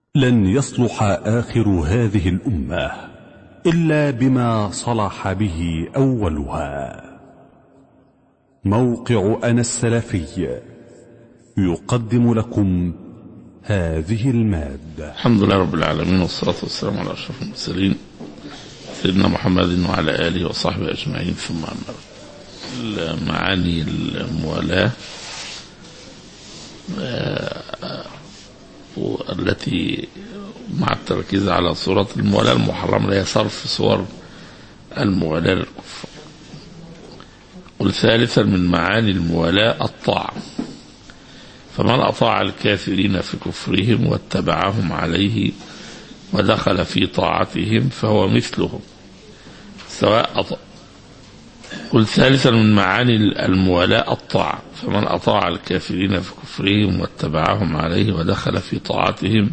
لن يصلح آخر هذه الأمة إلا بما صلح به أولها موقع أنا السلفي يقدم لكم هذه المادة الحمد لله رب العالمين والصلاة والسلام على أشرف المرسلين سيدنا محمد وعلى آله وصحبه أجمعين ثم أما بعد. معاني الموالاة آه، والتي مع التركيز على صورة الموالاة المحرمة اللي هي صرف صور الموالاة للكفار قل ثالثا من معاني الموالاة الطاعة فمن أطاع الكافرين في كفرهم واتبعهم عليه ودخل في طاعتهم فهو مثلهم سواء أطاع قل ثالثا من معاني الموالاة الطاعة فمن أطاع الكافرين في كفرهم واتبعهم عليه ودخل في طاعتهم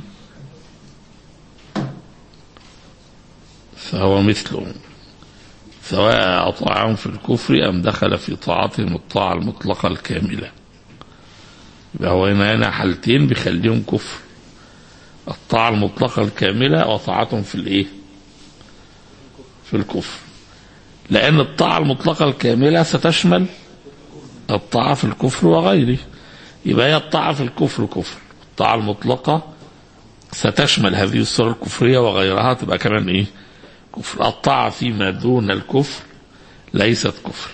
فهو مثلهم سواء أطاعهم في الكفر أم دخل في طاعتهم الطاعة المطلقة الكاملة يبقى هو هنا هنا حالتين بيخليهم كفر الطاعة المطلقة الكاملة وطاعتهم في الإيه؟ في الكفر لأن الطاعة المطلقة الكاملة ستشمل الطاعة في الكفر وغيره يبقى هي الطاعة في الكفر كفر الطاعة المطلقة ستشمل هذه الصورة الكفرية وغيرها تبقى كمان إيه كفر الطاعة فيما دون الكفر ليست كفر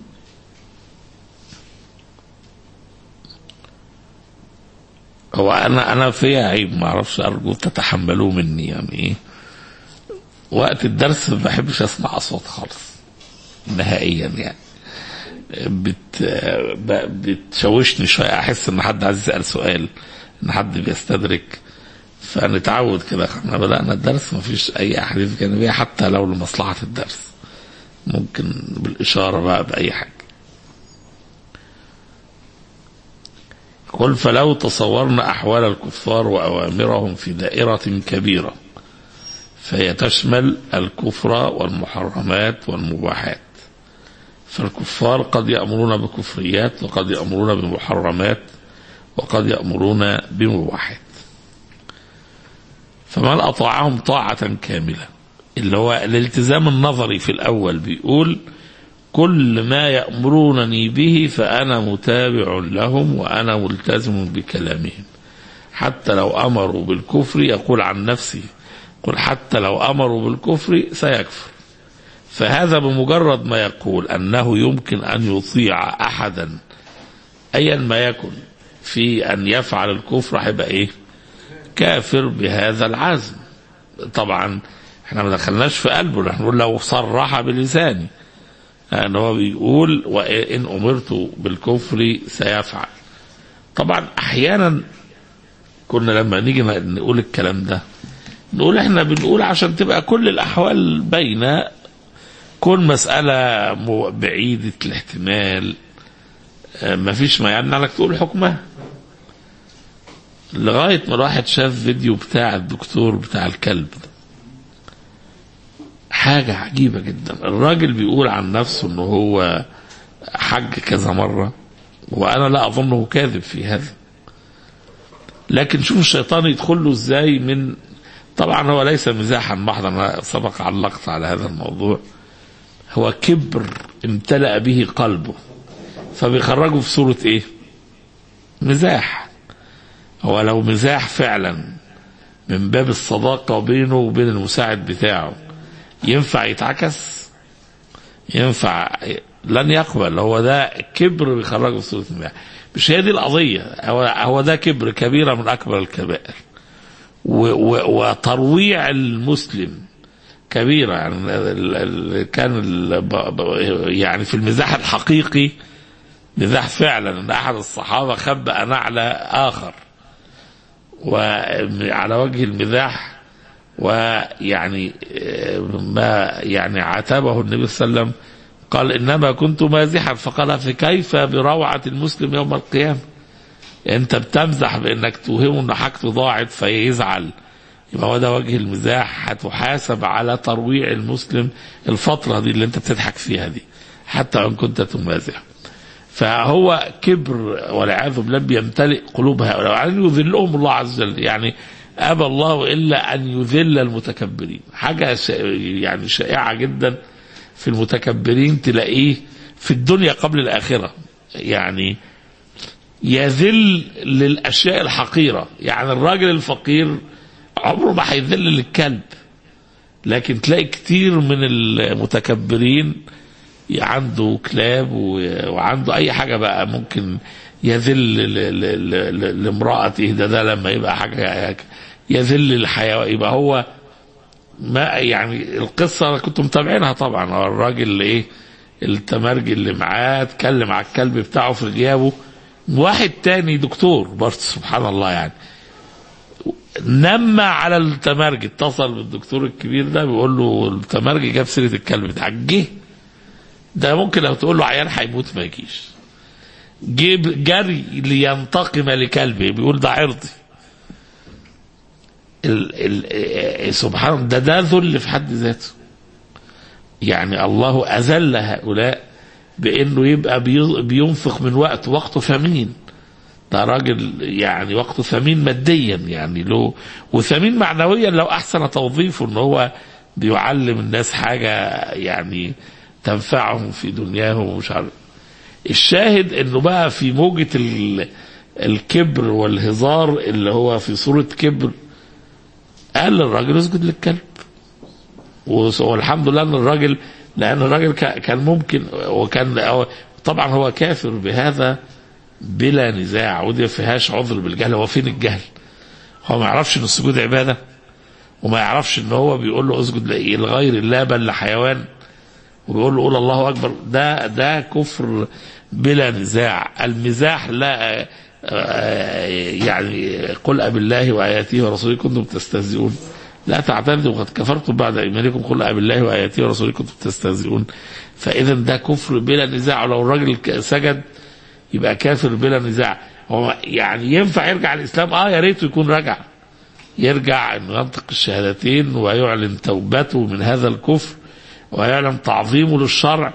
هو انا انا فيها عيب ما اعرفش ارجو تتحملوه مني يعني ايه وقت الدرس ما بحبش اسمع اصوات خالص نهائيا يعني بت بتشوشني شويه احس ان حد عايز يسال سؤال ان حد بيستدرك فنتعود كده احنا بدانا الدرس ما فيش اي احاديث جانبيه حتى لو لمصلحه الدرس ممكن بالاشاره بقى باي حاجه قل فلو تصورنا أحوال الكفار وأوامرهم في دائرة كبيرة فهي تشمل الكفر والمحرمات والمباحات فالكفار قد يأمرون بكفريات وقد يأمرون بمحرمات وقد يأمرون بمباحات فمن أطاعهم طاعة كاملة اللي هو الالتزام النظري في الأول بيقول كل ما يأمرونني به فأنا متابع لهم وأنا ملتزم بكلامهم حتى لو أمروا بالكفر يقول عن نفسه قل حتى لو أمروا بالكفر سيكفر فهذا بمجرد ما يقول أنه يمكن أن يطيع أحدا أيا ما يكن في أن يفعل الكفر هيبقى إيه كافر بهذا العزم طبعا احنا ما دخلناش في قلبه نحن نقول لو صرح بلسانه ان هو بيقول وان امرت بالكفر سيفعل طبعا احيانا كنا لما نيجي نقول الكلام ده نقول احنا بنقول عشان تبقى كل الاحوال باينه كل مساله بعيده الاحتمال ما فيش ما يمنع لك تقول حكمها لغايه ما الواحد شاف فيديو بتاع الدكتور بتاع الكلب ده حاجة عجيبة جدا الراجل بيقول عن نفسه انه هو حج كذا مرة وانا لا اظنه كاذب في هذا لكن شوف الشيطان يدخل له ازاي من طبعا هو ليس مزاحا محضا انا سبق علقت على هذا الموضوع هو كبر امتلأ به قلبه فبيخرجه في صورة ايه مزاح هو لو مزاح فعلا من باب الصداقة بينه وبين المساعد بتاعه ينفع يتعكس ينفع لن يقبل هو ده كبر بيخرجه في صورة الماء مش هي دي القضية هو, هو ده كبر كبيرة من أكبر الكبائر وترويع المسلم كبيرة يعني كان يعني في المزاح الحقيقي مزاح فعلا ان احد الصحابة خبأ نعل اخر وعلى وجه المزاح ويعني ما يعني عاتبه النبي صلى الله عليه وسلم قال انما كنت مازحا فقال فكيف بروعه المسلم يوم القيامه انت بتمزح بانك توهمه ان حاجته ضاعت فيزعل يبقى هو ده وجه المزاح هتحاسب على ترويع المسلم الفتره دي اللي انت بتضحك فيها دي حتى وان كنت تمازح فهو كبر والعياذ بالله بيمتلئ قلوب هؤلاء يعني يذلهم الله عز وجل يعني أبى الله إلا أن يذل المتكبرين حاجة يعني شائعة جدا في المتكبرين تلاقيه في الدنيا قبل الآخرة يعني يذل للأشياء الحقيرة يعني الراجل الفقير عمره ما هيذل للكلب لكن تلاقي كتير من المتكبرين عنده كلاب وعنده أي حاجة بقى ممكن يذل لامرأته ده ده لما يبقى حاجة يذل الحيوان يبقى هو ما يعني القصة كنتم متابعينها طبعا هو الراجل ايه التمرجي اللي معاه اتكلم على الكلب بتاعه في غيابه واحد تاني دكتور برضه سبحان الله يعني نمى على التمرجي اتصل بالدكتور الكبير ده بيقول له التمرجي جاب سيره الكلب بتاعك جه ده ممكن لو تقول له عيان هيموت ما يجيش جيب جري لينتقم لكلبه بيقول ده عرضي ال ال سبحان ده ده ذل في حد ذاته يعني الله أذل هؤلاء بأنه يبقى بينفق من وقت وقته ثمين ده راجل يعني وقته ثمين ماديا يعني له وثمين معنويا لو أحسن توظيفه أنه هو بيعلم الناس حاجة يعني تنفعهم في دنياهم ومش عارف الشاهد انه بقى في موجة الكبر والهزار اللي هو في صورة كبر قال للراجل اسجد للكلب والحمد لله ان الراجل لان الراجل كان ممكن وكان طبعا هو كافر بهذا بلا نزاع ودي فيهاش عذر بالجهل هو فين الجهل هو ما يعرفش ان السجود عباده وما يعرفش ان هو بيقول له اسجد لغير الله بل لحيوان وبيقول له قول الله اكبر ده ده كفر بلا نزاع المزاح لا يعني قل أب الله وآياته ورسوله كنتم تستهزئون لا تعتذروا قد كفرتم بعد إيمانكم قل أب الله وآياته ورسوله كنتم تستهزئون فإذا ده كفر بلا نزاع ولو الراجل سجد يبقى كافر بلا نزاع هو يعني ينفع يرجع الإسلام آه يا ريته يكون رجع يرجع انه ينطق الشهادتين ويعلن توبته من هذا الكفر ويعلن تعظيمه للشرع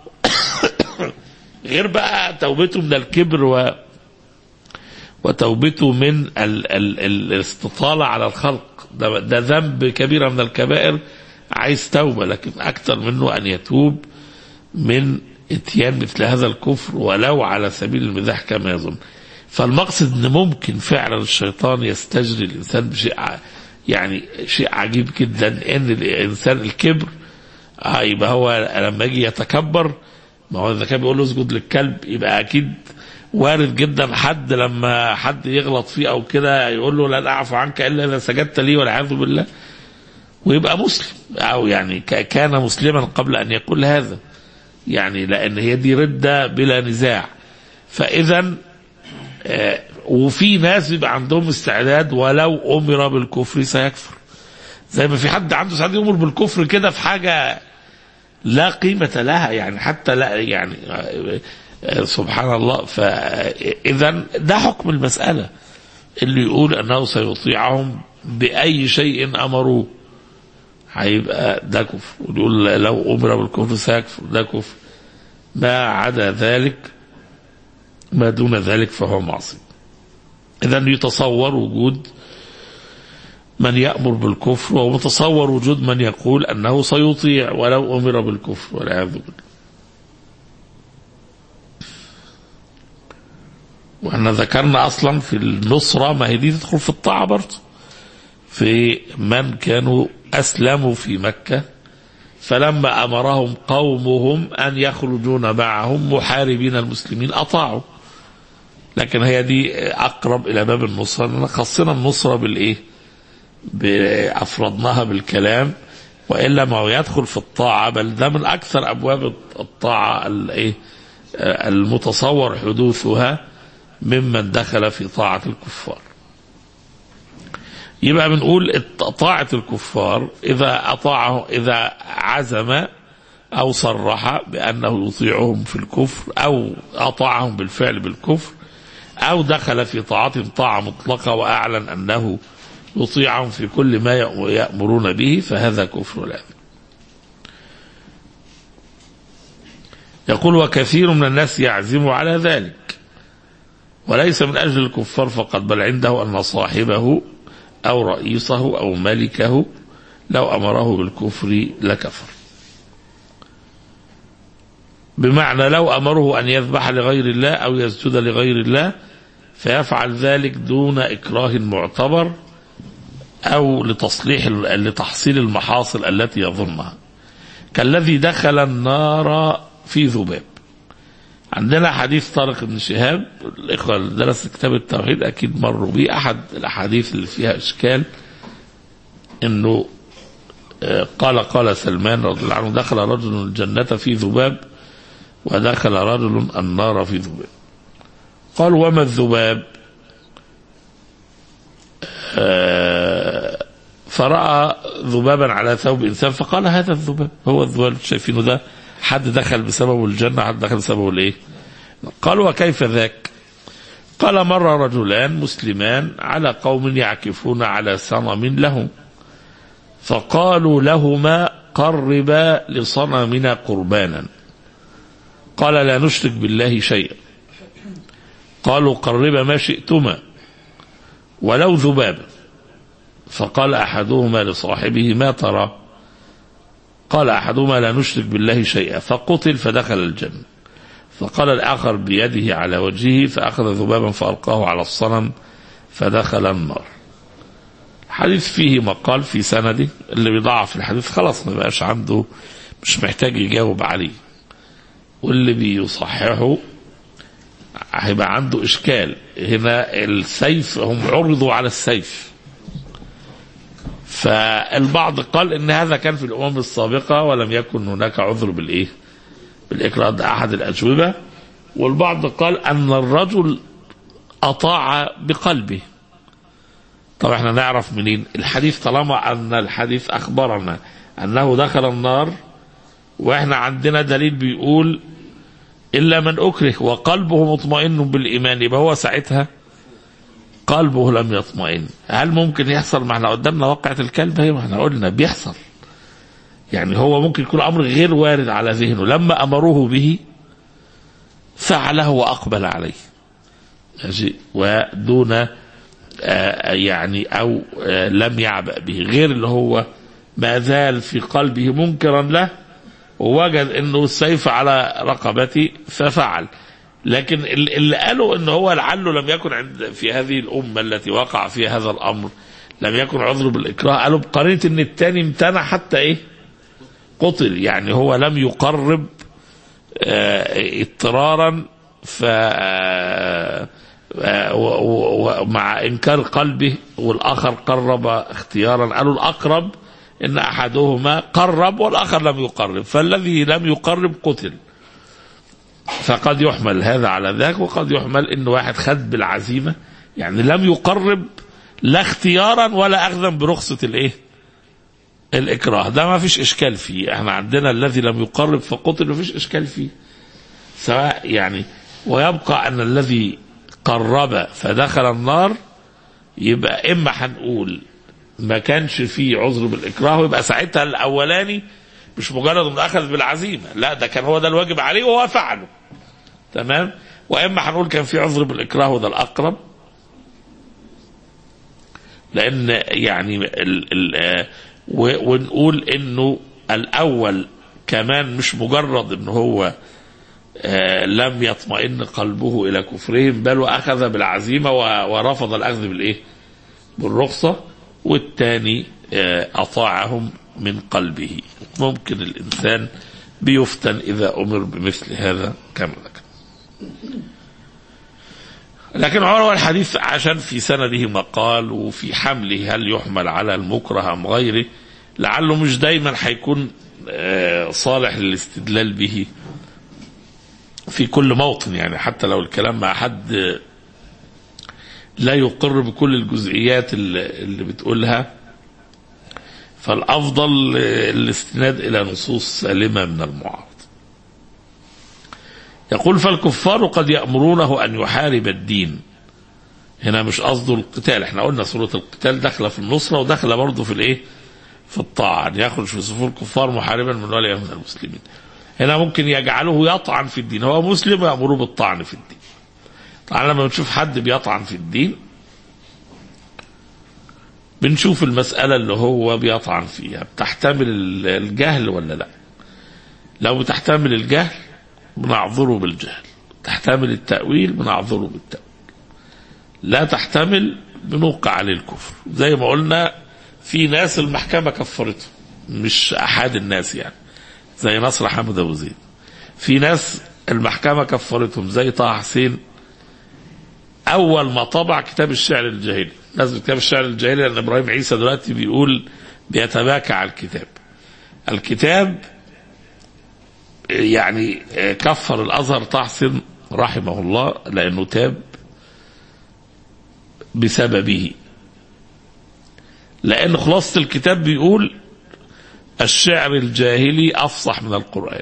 غير بقى توبته من الكبر و وتوبته من ال ال ال الاستطالة على الخلق ده, ده ذنب كبيرة من الكبائر عايز توبة لكن أكثر منه أن يتوب من اتيان مثل هذا الكفر ولو على سبيل المزاح كما يظن فالمقصد ان ممكن فعلا الشيطان يستجري الانسان بشيء يعني شيء عجيب جدا ان الانسان الكبر آه يبقى هو لما يجي يتكبر ما هو اذا كان بيقول له اسجد للكلب يبقى اكيد وارد جدا حد لما حد يغلط فيه او كده يقول له لن اعفو عنك الا اذا سجدت لي والعياذ بالله ويبقى مسلم او يعني كان مسلما قبل ان يقول هذا يعني لان هي دي رده بلا نزاع فاذا آه وفي ناس بيبقى عندهم استعداد ولو امر بالكفر سيكفر زي ما في حد عنده استعداد يؤمر بالكفر كده في حاجه لا قيمه لها يعني حتى لا يعني آه سبحان الله فاذا ده حكم المساله اللي يقول انه سيطيعهم باي شيء امروه هيبقى ده كفر ويقول لو امر بالكفر سيكفر ده كفر ما عدا ذلك ما دون ذلك فهو معصيه إذا يتصور وجود من يأمر بالكفر ومتصور وجود من يقول أنه سيطيع ولو أمر بالكفر والعياذ بالله وأنا ذكرنا أصلا في النصرة ما هي دي تدخل في الطاعة برضه في من كانوا أسلموا في مكة فلما أمرهم قومهم أن يخرجون معهم محاربين المسلمين أطاعوا لكن هي دي اقرب الى باب النصره لان خصنا النصره بالايه؟ افردناها بالكلام والا ما هو يدخل في الطاعه بل ده من اكثر ابواب الطاعه الايه؟ المتصور حدوثها ممن دخل في طاعه الكفار. يبقى بنقول طاعه الكفار اذا اطاعه اذا عزم او صرح بانه يطيعهم في الكفر او اطاعهم بالفعل بالكفر أو دخل في طاعتهم طاعة مطلقة وأعلن أنه يطيعهم في كل ما يأمرون به فهذا كفر والعياذ يقول وكثير من الناس يعزم على ذلك وليس من أجل الكفار فقط بل عنده أن صاحبه أو رئيسه أو ملكه لو أمره بالكفر لكفر بمعنى لو أمره أن يذبح لغير الله أو يسجد لغير الله فيفعل ذلك دون إكراه معتبر أو لتصليح لتحصيل المحاصل التي يظنها كالذي دخل النار في ذباب عندنا حديث طارق بن شهاب الإخوة اللي درس كتاب التوحيد أكيد مروا به أحد الأحاديث اللي فيها إشكال إنه قال قال سلمان رضي الله عنه دخل رجل الجنة في ذباب ودخل رجل النار في ذباب قال وما الذباب فرأى ذبابا على ثوب إنسان فقال هذا الذباب هو الذباب اللي شايفينه ده حد دخل بسببه الجنة حد دخل بسببه الإيه قال وكيف ذاك قال مر رجلان مسلمان على قوم يعكفون على صنم لهم فقالوا لهما قربا لصنمنا قربانا قال لا نشرك بالله شيئا قالوا قربا ما شئتما ولو ذبابا فقال احدهما لصاحبه ما ترى قال احدهما لا نشرك بالله شيئا فقتل فدخل الجنه فقال الاخر بيده على وجهه فاخذ ذبابا فالقاه على الصنم فدخل النار حديث فيه مقال في سنده اللي بيضعف الحديث خلاص ما بقاش عنده مش محتاج يجاوب عليه واللي بيصححه هيبقى عنده اشكال هنا السيف هم عرضوا على السيف فالبعض قال ان هذا كان في الامم السابقه ولم يكن هناك عذر بالايه بالاكراه ده احد الاجوبه والبعض قال ان الرجل اطاع بقلبه طب احنا نعرف منين الحديث طالما ان الحديث اخبرنا انه دخل النار واحنا عندنا دليل بيقول الا من اكره وقلبه مطمئن بالايمان يبقى هو ساعتها قلبه لم يطمئن هل ممكن يحصل ما احنا قدامنا واقعة الكلب هي ما احنا قلنا بيحصل يعني هو ممكن يكون امر غير وارد على ذهنه لما امروه به فعله واقبل عليه ماشي ودون آه يعني او آه لم يعبأ به غير اللي هو ما زال في قلبه منكرا له ووجد انه السيف على رقبتي ففعل لكن اللي قالوا ان هو لعله لم يكن عند في هذه الامه التي وقع فيها هذا الامر لم يكن عذر بالاكراه قالوا بقرينه ان الثاني امتنع حتى ايه قتل يعني هو لم يقرب اه اضطرارا ف ومع انكار قلبه والاخر قرب اختيارا قالوا الاقرب ان احدهما قرب والاخر لم يقرب فالذي لم يقرب قتل فقد يحمل هذا على ذاك وقد يحمل ان واحد خد بالعزيمه يعني لم يقرب لا اختيارا ولا اخذا برخصه الايه؟ الاكراه ده ما فيش اشكال فيه احنا عندنا الذي لم يقرب فقتل ما فيش اشكال فيه سواء يعني ويبقى ان الذي قرب فدخل النار يبقى اما هنقول ما كانش فيه عذر بالاكراه ويبقى ساعتها الاولاني مش مجرد انه اخذ بالعزيمه لا ده كان هو ده الواجب عليه وهو فعله تمام واما هنقول كان في عذر بالاكراه وده الاقرب لان يعني ال ال ونقول انه الاول كمان مش مجرد ان هو لم يطمئن قلبه الى كفرهم بل واخذ بالعزيمه ورفض الاخذ بالايه؟ بالرخصه والثاني اطاعهم من قلبه ممكن الانسان بيفتن اذا امر بمثل هذا كما ذكر لكن عروة الحديث عشان في سنده مقال وفي حمله هل يحمل على المكره ام غيره لعله مش دايما هيكون صالح للاستدلال به في كل موطن يعني حتى لو الكلام مع حد لا يقر بكل الجزئيات اللي بتقولها فالافضل الاستناد الى نصوص سالمه من المعارض. يقول فالكفار قد يامرونه ان يحارب الدين. هنا مش قصده القتال، احنا قلنا سوره القتال داخله في النصره وداخله برضه في الايه؟ في الطاعه، ان يخرج في صفوف الكفار محاربا من ولي من المسلمين. هنا ممكن يجعله يطعن في الدين، هو مسلم ويامره بالطعن في الدين. طبعا لما بنشوف حد بيطعن في الدين بنشوف المسألة اللي هو بيطعن فيها بتحتمل ال- الجهل ولا لا لو بتحتمل الجهل بنعذره بالجهل تحتمل التأويل بنعذره بالتأويل لا تحتمل بنوقع عليه الكفر زي ما قلنا في ناس المحكمة كفرتهم مش أحد الناس يعني زي نصر حمد أبو زيد في ناس المحكمة كفرتهم زي طه حسين أول ما طبع كتاب الشعر الجاهلي نزل كتاب الشعر الجاهلي لأن إبراهيم عيسى دلوقتي بيقول بيتباكى على الكتاب الكتاب يعني كفر الأزهر طه حسين رحمه الله لأنه تاب بسببه لأن خلاصة الكتاب بيقول الشعر الجاهلي أفصح من القرآن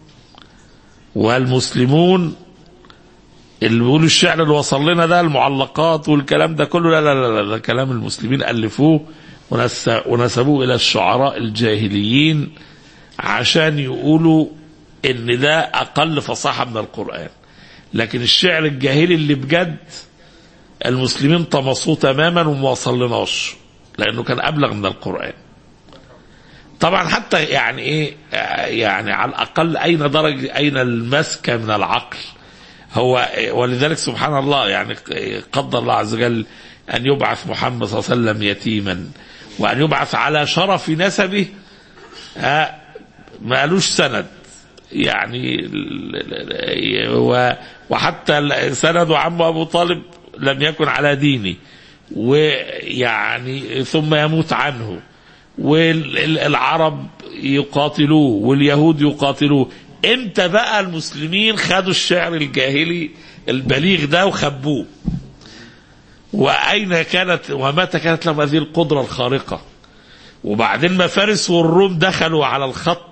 والمسلمون اللي بيقولوا الشعر اللي وصل لنا ده المعلقات والكلام ده كله لا لا لا, لا ده كلام المسلمين ألفوه ونس- ونسبوه إلى الشعراء الجاهليين عشان يقولوا إن ده أقل فصاحة من القرآن لكن الشعر الجاهلي اللي بجد المسلمين طمسوه تماما وما وصلناش لأنه كان أبلغ من القرآن طبعا حتى يعني ايه يعني على الاقل اين درجه اين المسكه من العقل هو ولذلك سبحان الله يعني قدر الله عز وجل ان يبعث محمد صلى الله عليه وسلم يتيما وان يبعث على شرف نسبه آه، ما قالوش سند يعني و- وحتى سند عمه ابو طالب لم يكن على دينه ويعني ثم يموت عنه والعرب يقاتلوه واليهود يقاتلوه امتى بقى المسلمين خدوا الشعر الجاهلي البليغ ده وخبوه واين كانت ومتى كانت لهم هذه القدره الخارقه وبعدين ما فارس والروم دخلوا على الخط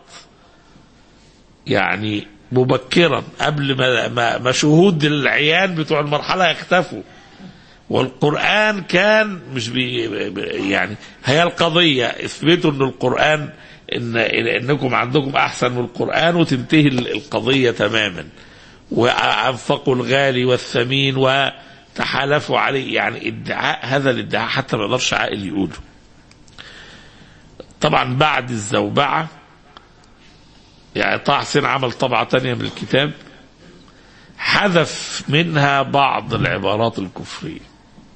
يعني مبكرا قبل ما ما, ما شهود العيان بتوع المرحله يختفوا والقرآن كان مش بي يعني هي القضية اثبتوا ان القرآن ان انكم عندكم احسن من القرآن وتنتهي القضية تماما وانفقوا الغالي والثمين وتحالفوا عليه يعني ادعاء هذا الادعاء حتى ما يقدرش عاقل يقوله طبعا بعد الزوبعة يعني طه حسين عمل طبعة تانية من الكتاب حذف منها بعض العبارات الكفرية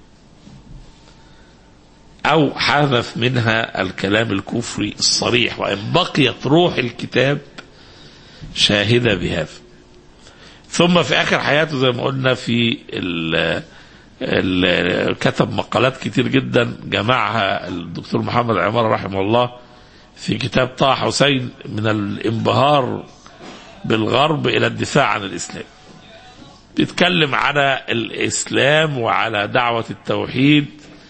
أو حذف منها الكلام الكفري الصريح وإن بقيت روح الكتاب شاهدة بهذا ثم في آخر حياته زي ما قلنا في ال ال كتب مقالات كتير جدا جمعها الدكتور محمد عمار رحمه الله في كتاب طه حسين من الانبهار بالغرب إلى الدفاع عن الإسلام بيتكلم على الإسلام وعلى دعوة التوحيد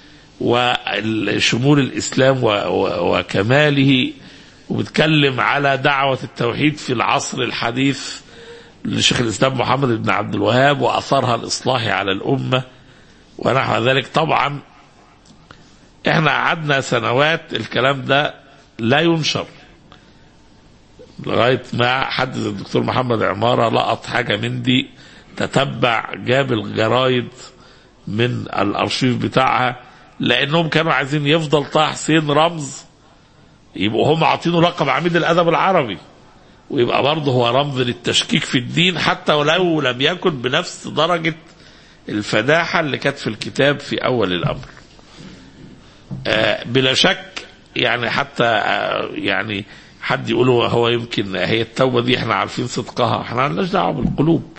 وشمول الإسلام و- و- وكماله وبيتكلم على دعوة التوحيد في العصر الحديث لشيخ الإسلام محمد بن عبد الوهاب وأثرها الإصلاحي على الأمة ونحو ذلك طبعا احنا قعدنا سنوات الكلام ده لا ينشر لغاية ما حد زي الدكتور محمد عمارة لقط حاجة من دي تتبع جاب الجرايد من الارشيف بتاعها لانهم كانوا عايزين يفضل طه حسين رمز يبقوا هم عاطينه لقب عميد الادب العربي ويبقى برضه هو رمز للتشكيك في الدين حتى ولو لم يكن بنفس درجة الفداحة اللي كانت في الكتاب في أول الأمر آه بلا شك يعني حتى آه يعني حد يقول هو يمكن هي التوبة دي احنا عارفين صدقها احنا مالناش دعوة بالقلوب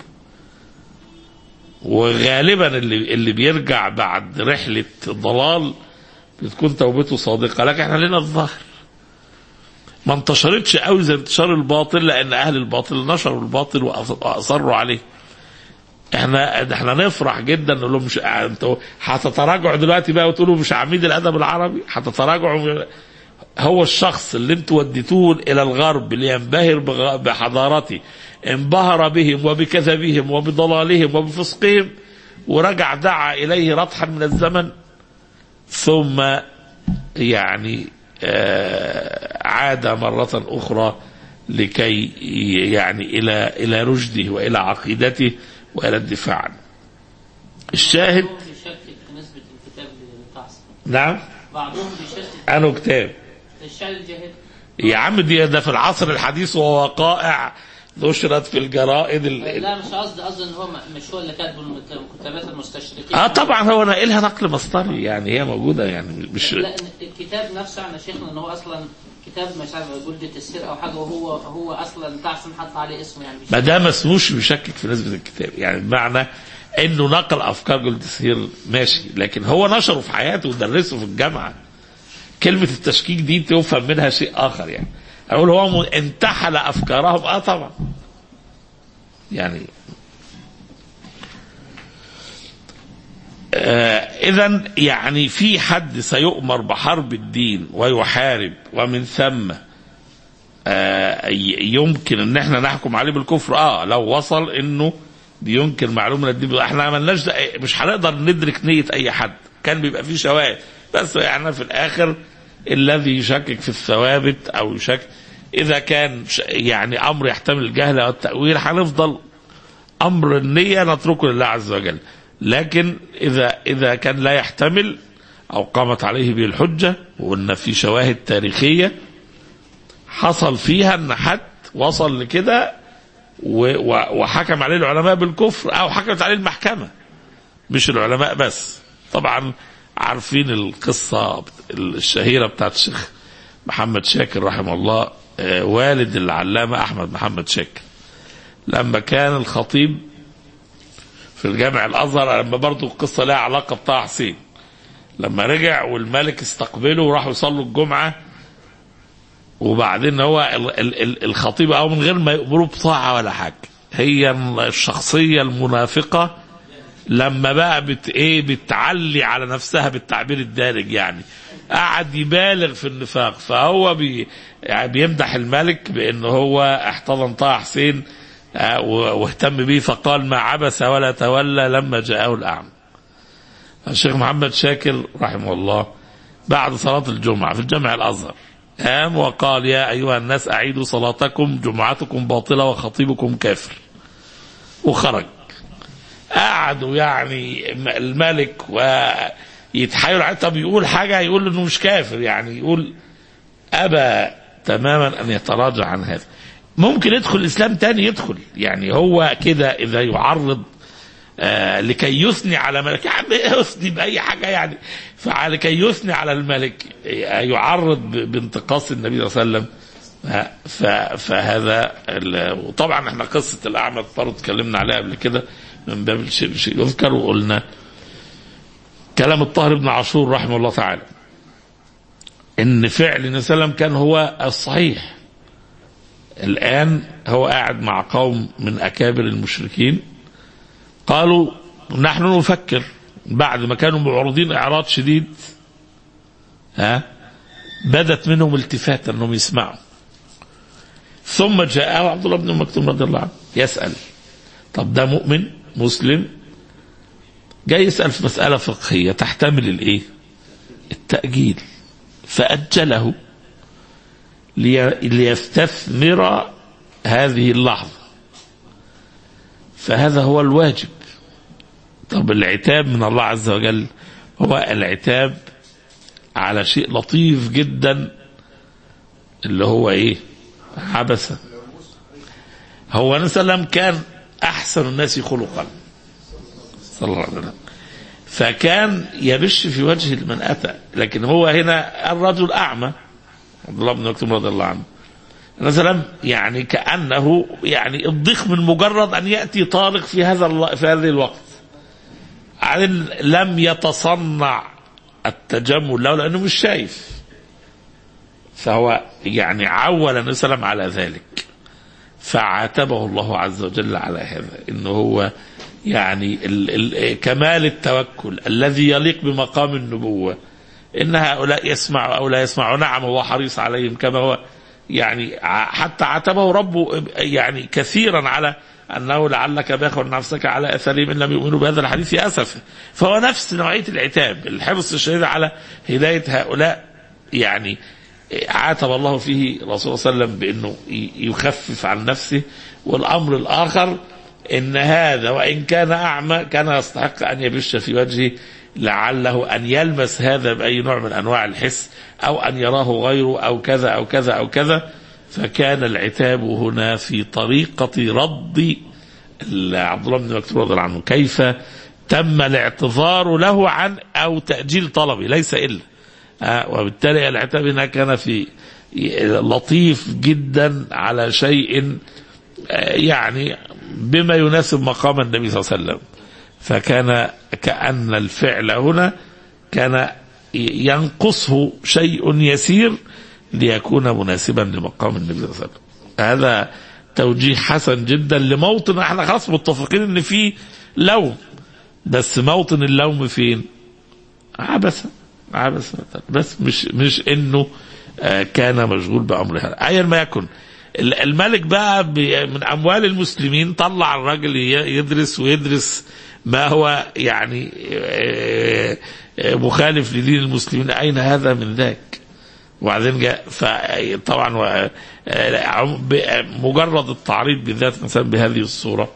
وغالبا اللي اللي بيرجع بعد رحلة ضلال بتكون توبته صادقة لكن احنا لنا الظاهر ما انتشرتش قوي زي انتشار الباطل لان اهل الباطل نشروا الباطل واصروا عليه احنا احنا نفرح جدا نقول لهم مش انتوا هتتراجعوا دلوقتي بقى وتقولوا مش عميد الادب العربي هتتراجعوا هو الشخص اللي انتوا وديتوه الى الغرب لينبهر بغ- بحضارته انبهر بهم وبكذبهم وبضلالهم وبفسقهم ورجع دعا اليه رطحا من الزمن ثم يعني آه، عاد مرة أخرى لكي يعني إلى إلى رشده وإلى عقيدته وإلى الدفاع عنه. الشاهد هو بيشكك في نسبة الكتاب للتعصب نعم بعضهم بيشتت أنه كتاب الشعر الجاهلي يا عم دي ده في العصر الحديث ووقائع نشرت في الجرائد ال... لا مش قصدي قصدي ان هو م- مش هو اللي كاتبه المت- كتابات المستشرقين اه طبعا هو ناقلها نقل مصدري يعني هي موجوده يعني مش لا الكتاب نفسه عن شيخنا ان هو اصلا كتاب مش عارف جلدة السر او حاجه وهو هو اصلا بتاع عشان حط عليه اسمه يعني مش ما ده ما اسموش بيشكك في نسبه الكتاب يعني بمعنى انه نقل افكار جولد سير ماشي لكن هو نشره في حياته ودرسه في الجامعه كلمه التشكيك دي تفهم منها شيء اخر يعني اقول هو م- انتحل افكارهم اه طبعا يعني آه اذا يعني في حد سيؤمر بحرب الدين ويحارب ومن ثم آه، ي- يمكن ان احنا نحكم عليه بالكفر اه لو وصل انه بينكر معلومه من الدين احنا ما عملناش ده مش هنقدر ندرك نيه اي حد كان بيبقى فيه شواهد بس يعني في الاخر الذي يشكك في الثوابت او يشكك اذا كان ش- يعني امر يحتمل الجهل او التاويل هنفضل امر النيه نتركه لله عز وجل لكن اذا اذا كان لا يحتمل او قامت عليه به الحجه وقلنا في شواهد تاريخيه حصل فيها ان حد وصل لكده و- و- وحكم عليه العلماء بالكفر او حكمت عليه المحكمه مش العلماء بس طبعا عارفين القصه الشهيره بتاعت الشيخ محمد شاكر رحمه الله آه، والد العلامه احمد محمد شاكر لما كان الخطيب في الجامع الازهر لما برضو القصه لها علاقه بطه حسين لما رجع والملك استقبله وراحوا يصلوا الجمعه وبعدين هو ال- ال- ال- الخطيب او من غير ما يأمروا بطاعه ولا حاجه هي الشخصيه المنافقه لما بقى بت ايه بتعلي على نفسها بالتعبير الدارج يعني قعد يبالغ في النفاق فهو بي يعني بيمدح الملك بان هو احتضن طه حسين آه، و- واهتم به فقال ما عبس ولا تولى لما جاءه الاعمى الشيخ محمد شاكر رحمه الله بعد صلاة الجمعة في الجامع الأزهر قام وقال يا أيها الناس أعيدوا صلاتكم جمعتكم باطلة وخطيبكم كافر وخرج قعدوا يعني الملك ويتحايلوا عليه طب يقول حاجة يقول إنه مش كافر يعني يقول أبى تماما أن يتراجع عن هذا ممكن يدخل الإسلام تاني يدخل يعني هو كده إذا يعرض آه لكي يثني على ملك يا عم يثني بأي حاجة يعني فلكي يثني على الملك آه، يعرض ب- بانتقاص النبي صلى الله عليه وسلم آه، ف- فهذا ال- وطبعا احنا قصة الأعمى برضه اتكلمنا عليها قبل كده من باب الشيء الشيء يذكر وقلنا كلام الطاهر بن عاشور رحمه الله تعالى ان فعل النبي صلى الله عليه وسلم كان هو الصحيح الآن هو قاعد مع قوم من أكابر المشركين قالوا نحن نفكر بعد ما كانوا معرضين إعراض شديد ها بدت منهم التفاتا أنهم يسمعوا ثم جاءه عبد الله بن مكتوم رضي الله عنه يسأل طب ده مؤمن مسلم جاي يسأل في مسألة فقهية تحتمل الإيه التأجيل فأجله لي- ليستثمر هذه اللحظة فهذا هو الواجب طب العتاب من الله عز وجل هو العتاب على شيء لطيف جدا اللي هو ايه عبسة هو النبي صلى الله عليه وسلم كان احسن الناس خلقا صلى الله عليه وسلم فكان يبش في وجه من اتى لكن هو هنا الرجل اعمى عبد الله بن مكتوم رضي الله عنه مثلا يعني كانه يعني الضيق من مجرد ان ياتي طارق في هذا الل- في هذه الوقت عن لم يتصنع التجمل له لانه مش شايف فهو يعني عول النبي صلى الله عليه وسلم على ذلك فعاتبه الله عز وجل على هذا انه هو يعني ال ال كمال التوكل الذي يليق بمقام النبوه ان هؤلاء يسمعوا او لا يسمعوا نعم هو حريص عليهم كما هو يعني ع- حتى عاتبه ربه يعني كثيرا على انه لعلك باخع نفسك على اثرهم ان لم يؤمنوا بهذا الحديث اسفا فهو نفس نوعيه العتاب الحرص الشديد على هدايه هؤلاء يعني عاتب الله فيه الرسول صلى الله عليه وسلم بانه ي- يخفف عن نفسه والامر الاخر ان هذا وان كان اعمى كان يستحق ان يبش في وجهه لعله أن يلمس هذا بأي نوع من أنواع الحس أو أن يراه غيره أو كذا أو كذا أو كذا فكان العتاب هنا في طريقة رد عبد الله بن مكتوب رضي الله عنه كيف تم الاعتذار له عن أو تأجيل طلبه ليس إلا آه، وبالتالي العتاب هنا كان في لطيف جدا على شيء آه، يعني بما يناسب مقام النبي صلى الله عليه وسلم فكان كأن الفعل هنا كان ينقصه شيء يسير ليكون مناسبا لمقام النبي صلى الله عليه وسلم هذا توجيه حسن جدا لموطن احنا خلاص متفقين ان في لوم بس موطن اللوم فين عبثا عبثا بس مش مش انه آه، كان مشغول بامر هذا ايا ما يكن ال- الملك بقى ب- من اموال المسلمين طلع الراجل ي- يدرس ويدرس ما هو يعني آه، آه، مخالف لدين المسلمين اين هذا من ذاك وبعدين جاء فطبعا و- آه، عم- ب- مجرد التعريض بالذات مثلا بهذه الصوره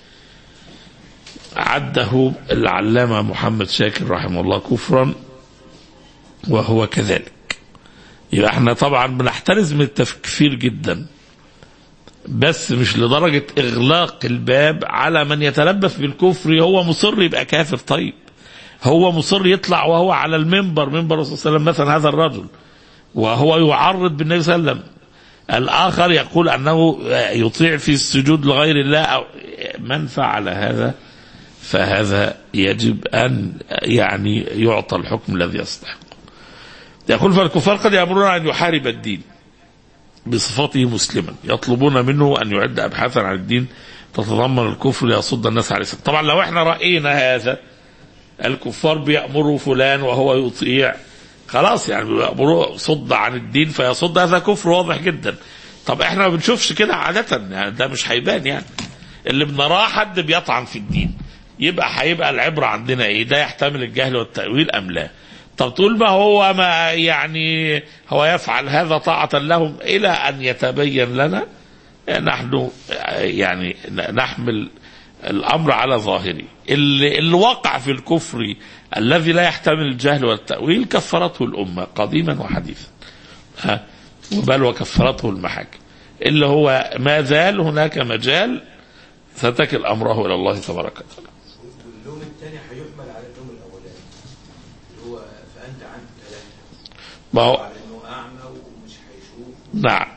عده العلامه محمد شاكر رحمه الله كفرا وهو كذلك يبقى احنا طبعا بنحترز من التكفير جدا بس مش لدرجة إغلاق الباب على من يتلبس بالكفر هو مصر يبقى كافر طيب هو مصر يطلع وهو على المنبر منبر الرسول صلى الله عليه وسلم مثلا هذا الرجل وهو يعرض بالنبي صلى الله عليه وسلم الآخر يقول أنه يطيع في السجود لغير الله أو من فعل هذا فهذا يجب أن يعني يعطى الحكم الذي يستحق يقول فالكفار قد يأمرون أن يحارب الدين بصفته مسلما يطلبون منه أن يعد أبحاثا عن الدين تتضمن الكفر ليصد الناس على الإسلام طبعا لو احنا رأينا هذا الكفار بيأمروا فلان وهو يطيع خلاص يعني بيأمروا صد عن الدين فيصد هذا كفر واضح جدا طب احنا ما بنشوفش كده عادة يعني ده مش هيبان يعني اللي بنراه حد بيطعن في الدين يبقى هيبقى العبرة عندنا ايه ده يحتمل الجهل والتأويل أم لا طب تقول ما هو ما يعني هو يفعل هذا طاعة لهم إلى أن يتبين لنا نحن يعني نحمل الأمر على ظاهره اللي, اللي وقع في الكفر الذي لا يحتمل الجهل والتأويل كفرته الأمة قديما وحديثا ها بل وكفرته المحاكم اللي هو ما زال هناك مجال ستكل أمره إلى الله تبارك وتعالى واللوم الثاني هيحمل على اللوم الاولاني اللي هو فانت عنه ثلاثه ما هو على انه اعمى ومش هيشوف نعم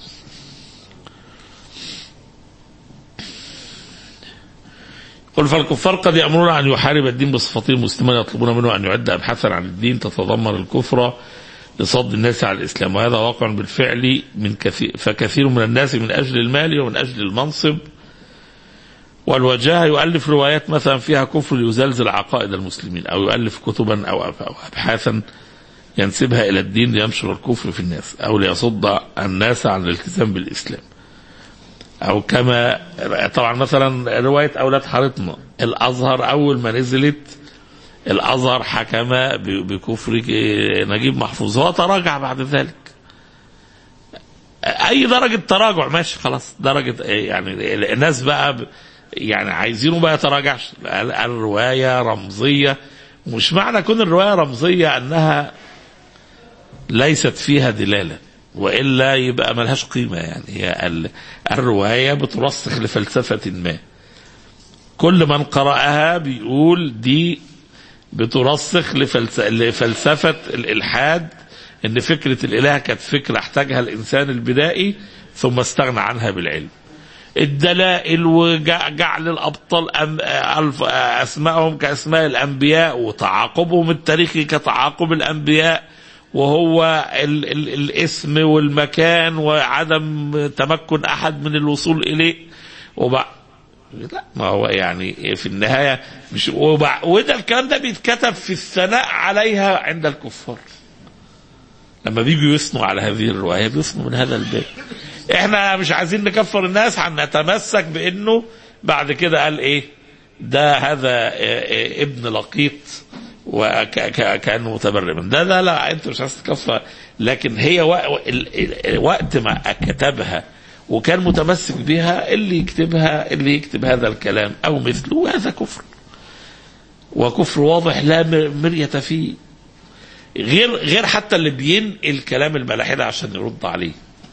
قل فالكفار قد يأمرون أن يحارب الدين بصفته مسلما يطلبون منه أن يعد أبحاثا عن الدين تتضمن الكفر لصد الناس على الإسلام وهذا واقع بالفعل من كثير فكثير من الناس من أجل المال ومن أجل المنصب والوجاهة يؤلف روايات مثلا فيها كفر يزلزل عقائد المسلمين أو يؤلف كتبا أو أو أبحاثا ينسبها إلى الدين لينشر الكفر في الناس أو ليصد الناس عن الالتزام بالإسلام أو كما طبعا مثلا رواية أولاد حارتنا الأزهر أول ما نزلت الأزهر حكم ب- بكفر نجيب محفوظ هو تراجع بعد ذلك أي درجة تراجع ماشي خلاص درجة يعني الناس بقى ب- يعني عايزينه ما يتراجعش ال- الرواية رمزية مش معنى كون الرواية رمزية أنها ليست فيها دلالة وإلا يبقى ملهاش قيمة يعني هي ال- الرواية بترسخ لفلسفة ما كل من قرأها بيقول دي بترسخ لفلس- لفلسفة الإلحاد إن فكرة الإله كانت فكرة احتاجها الإنسان البدائي ثم استغنى عنها بالعلم الدلائل وجعل الابطال أم ألف- اسمائهم كاسماء الانبياء وتعاقبهم التاريخي كتعاقب الانبياء وهو ال ال الاسم والمكان وعدم تمكن احد من الوصول اليه وبع... لا ما هو يعني في النهايه مش وبع... وده الكلام ده بيتكتب في الثناء عليها عند الكفار لما بيجوا يثنوا على هذه الروايه بيثنوا من هذا الباب احنا مش عايزين نكفر الناس هنتمسك بانه بعد كده قال ايه ده هذا إيه إيه ابن لقيط وكانه متبرئ من ده لا لا انت مش عايز تكفر لكن هي وق- ال- ال- وقت ما كتبها وكان متمسك بها اللي يكتبها اللي يكتب هذا الكلام او مثله هذا كفر وكفر واضح لا م- مرية فيه غير غير حتى اللي بينقل كلام الملاحدة عشان يرد عليه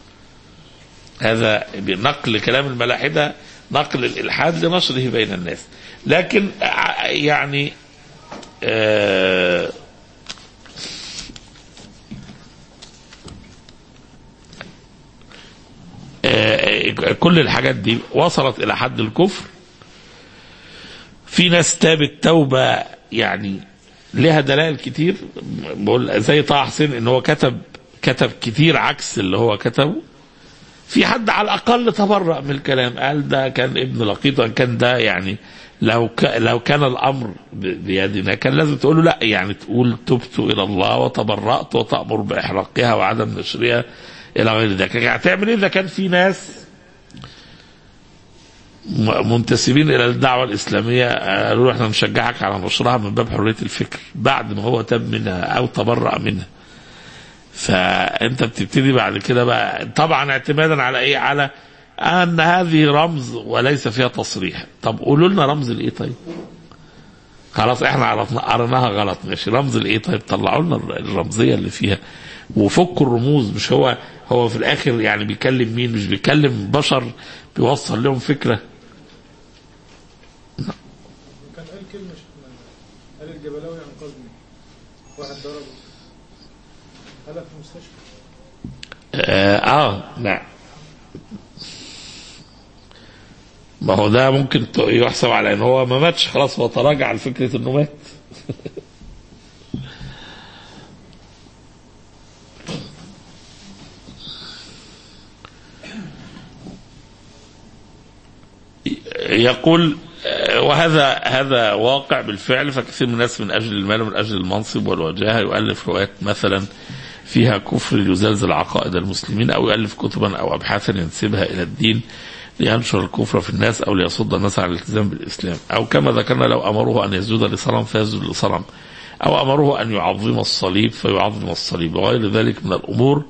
هذا بنقل كلام الملاحدة نقل الإلحاد لنشره بين الناس لكن ع- يعني آه آه، كل الحاجات دي وصلت الى حد الكفر في ناس تابت توبه يعني لها دلائل كتير بقول زي طه حسين ان هو كتب كتب كتير عكس اللي هو كتبه في حد على الاقل تبرأ من الكلام قال ده كان ابن لقيط وان كان ده يعني لو ك لو كان الامر ب- بيدنا كان لازم تقول له لا يعني تقول تبت الى الله وتبرأت وتأمر باحراقها وعدم نشرها الى غير ذلك يعني هتعمل ايه اذا كان في ناس م- منتسبين الى الدعوه الاسلاميه قالوا له احنا نشجعك على نشرها من باب حريه الفكر بعد ما هو تاب منها او تبرأ منها فانت بتبتدي بعد كده بقى طبعا اعتمادا على ايه على ان هذه رمز وليس فيها تصريح طب قولوا لنا رمز الايه طيب خلاص احنا عرفنا قريناها غلط ماشي رمز الايه طيب طلعوا لنا الرمزيه اللي فيها وفكوا الرموز مش هو هو في الاخر يعني بيكلم مين مش بيكلم بشر بيوصل لهم فكره كان قال كلمة شيخنا قال الجبلاوي أنقذني واحد ضربه قالها في المستشفى اه, آه نعم ما هو ده ممكن ت- يحسب على ان هو ما ماتش خلاص هو تراجع عن فكره انه مات يقول آه، وهذا هذا واقع بالفعل فكثير من الناس من اجل المال ومن اجل المنصب والوجاهه يؤلف روايات مثلا فيها كفر يزلزل عقائد المسلمين او يؤلف كتبا او ابحاثا ينسبها الى الدين لينشر الكفر في الناس او ليصد الناس عن الالتزام بالاسلام او كما ذكرنا لو امروه ان يسجد لصنم فيسجد لصنم او امروه ان يعظم الصليب فيعظم الصليب وغير ذلك من الامور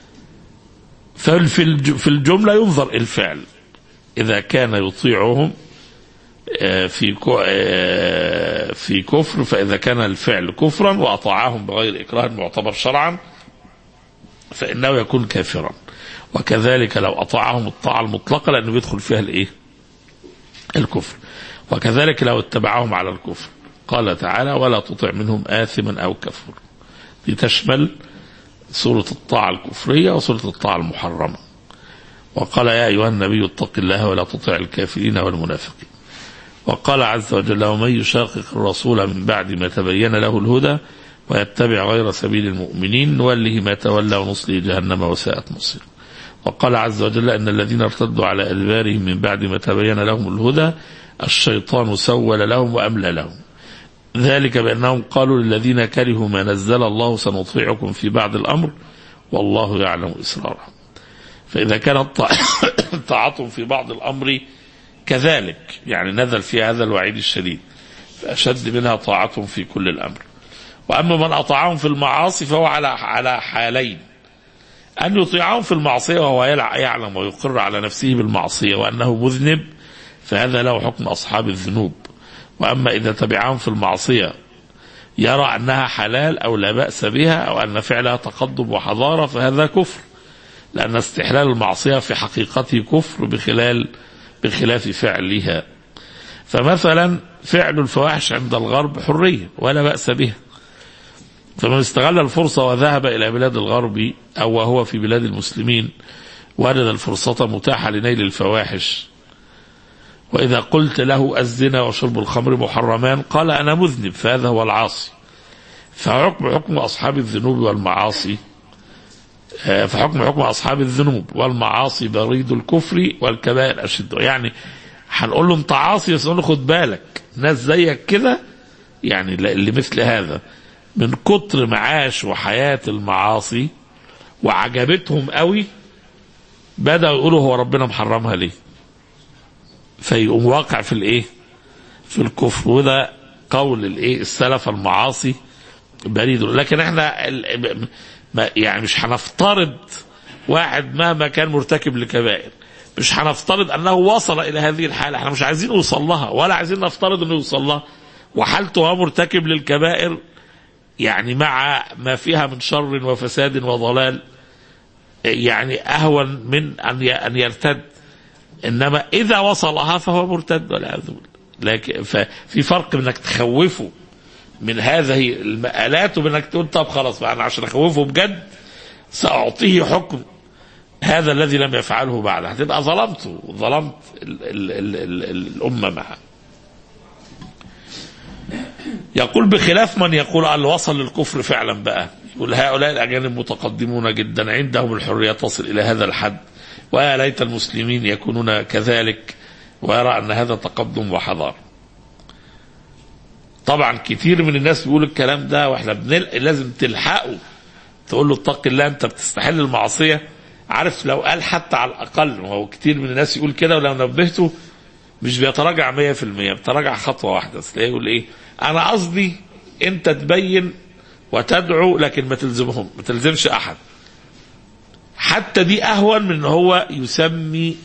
ففي الج- في الجمله ينظر الفعل اذا كان يطيعهم آه، في كو- آه، في كفر فاذا كان الفعل كفرا واطاعهم بغير اكراه معتبر شرعا فانه يكون كافرا وكذلك لو اطاعهم الطاعه المطلقه لانه بيدخل فيها الايه؟ الكفر وكذلك لو اتبعهم على الكفر قال تعالى ولا تطع منهم آثما أو كفر دي تشمل سورة الطاعة الكفرية وسورة الطاعة المحرمة وقال يا أيها النبي اتق الله ولا تطع الكافرين والمنافقين وقال عز وجل ومن يشاقق الرسول من بعد ما تبين له الهدى ويتبع غير سبيل المؤمنين نوله ما تولى ونصله جهنم وساءت مصير وقال عز وجل ان الذين ارتدوا على ادبارهم من بعد ما تبين لهم الهدى الشيطان سول لهم واملى لهم ذلك بانهم قالوا للذين كرهوا ما نزل الله سنطيعكم في بعض الامر والله يعلم اسرارهم فاذا كانت طاعتهم في بعض الامر كذلك يعني نزل في هذا الوعيد الشديد فاشد منها طاعتهم في كل الامر واما من اطاعهم في المعاصي فهو على على حالين أن يطيعهم في المعصية وهو يعلم ويقر على نفسه بالمعصية وأنه مذنب فهذا له حكم أصحاب الذنوب وأما إذا تبعهم في المعصية يرى أنها حلال أو لا بأس بها أو أن فعلها تقدم وحضارة فهذا كفر لأن استحلال المعصية في حقيقته كفر بخلال بخلاف فعلها فمثلا فعل الفواحش عند الغرب حرية ولا بأس بها فمن استغل الفرصة وذهب إلى بلاد الغرب أو وهو في بلاد المسلمين وجد الفرصة متاحة لنيل الفواحش وإذا قلت له الزنا وشرب الخمر محرمان قال أنا مذنب فهذا هو العاصي فحكم حكم أصحاب الذنوب والمعاصي فحكم حكم أصحاب الذنوب والمعاصي بريد الكفر والكبائر أشد يعني هنقول له أنت عاصي بس نقول له خد بالك ناس زيك كده يعني لمثل هذا من كتر معاش وحياة المعاصي وعجبتهم قوي بدأوا يقولوا هو ربنا محرمها ليه فيقوم واقع في الايه في الكفر وده قول الايه السلف المعاصي بريد لكن احنا يعني مش هنفترض واحد مهما كان مرتكب لكبائر مش هنفترض انه وصل الى هذه الحاله احنا مش عايزين نوصل لها ولا عايزين نفترض انه يوصل لها وحالته هو مرتكب للكبائر يعني مع ما فيها من شر وفساد وضلال يعني اهون من ان ي- ان يرتد انما اذا وصلها فهو مرتد والعياذ بالله لكن ففي فرق انك تخوفه من هذه المآلات وبانك تقول طب خلاص بقى انا عشان اخوفه بجد ساعطيه حكم هذا الذي لم يفعله بعد هتبقى ظلمته ظلمت ال ال ال ال ال الامه معه يقول بخلاف من يقول اللي وصل للكفر فعلا بقى يقول هؤلاء الأجانب متقدمون جدا عندهم الحرية تصل إلى هذا الحد ويا ليت المسلمين يكونون كذلك ويرى أن هذا تقدم وحضارة طبعا كتير من الناس بيقول الكلام ده واحنا بنل... لازم تلحقه تقول له اتق الله انت بتستحل المعصيه عارف لو قال حتى على الاقل هو كتير من الناس يقول كده ولو نبهته مش بيتراجع 100% بيتراجع خطوه واحده بس تلاقيه يقول ايه انا قصدي انت تبين وتدعو لكن ما تلزمهم ما تلزمش احد حتى دي اهون من ان هو يسمي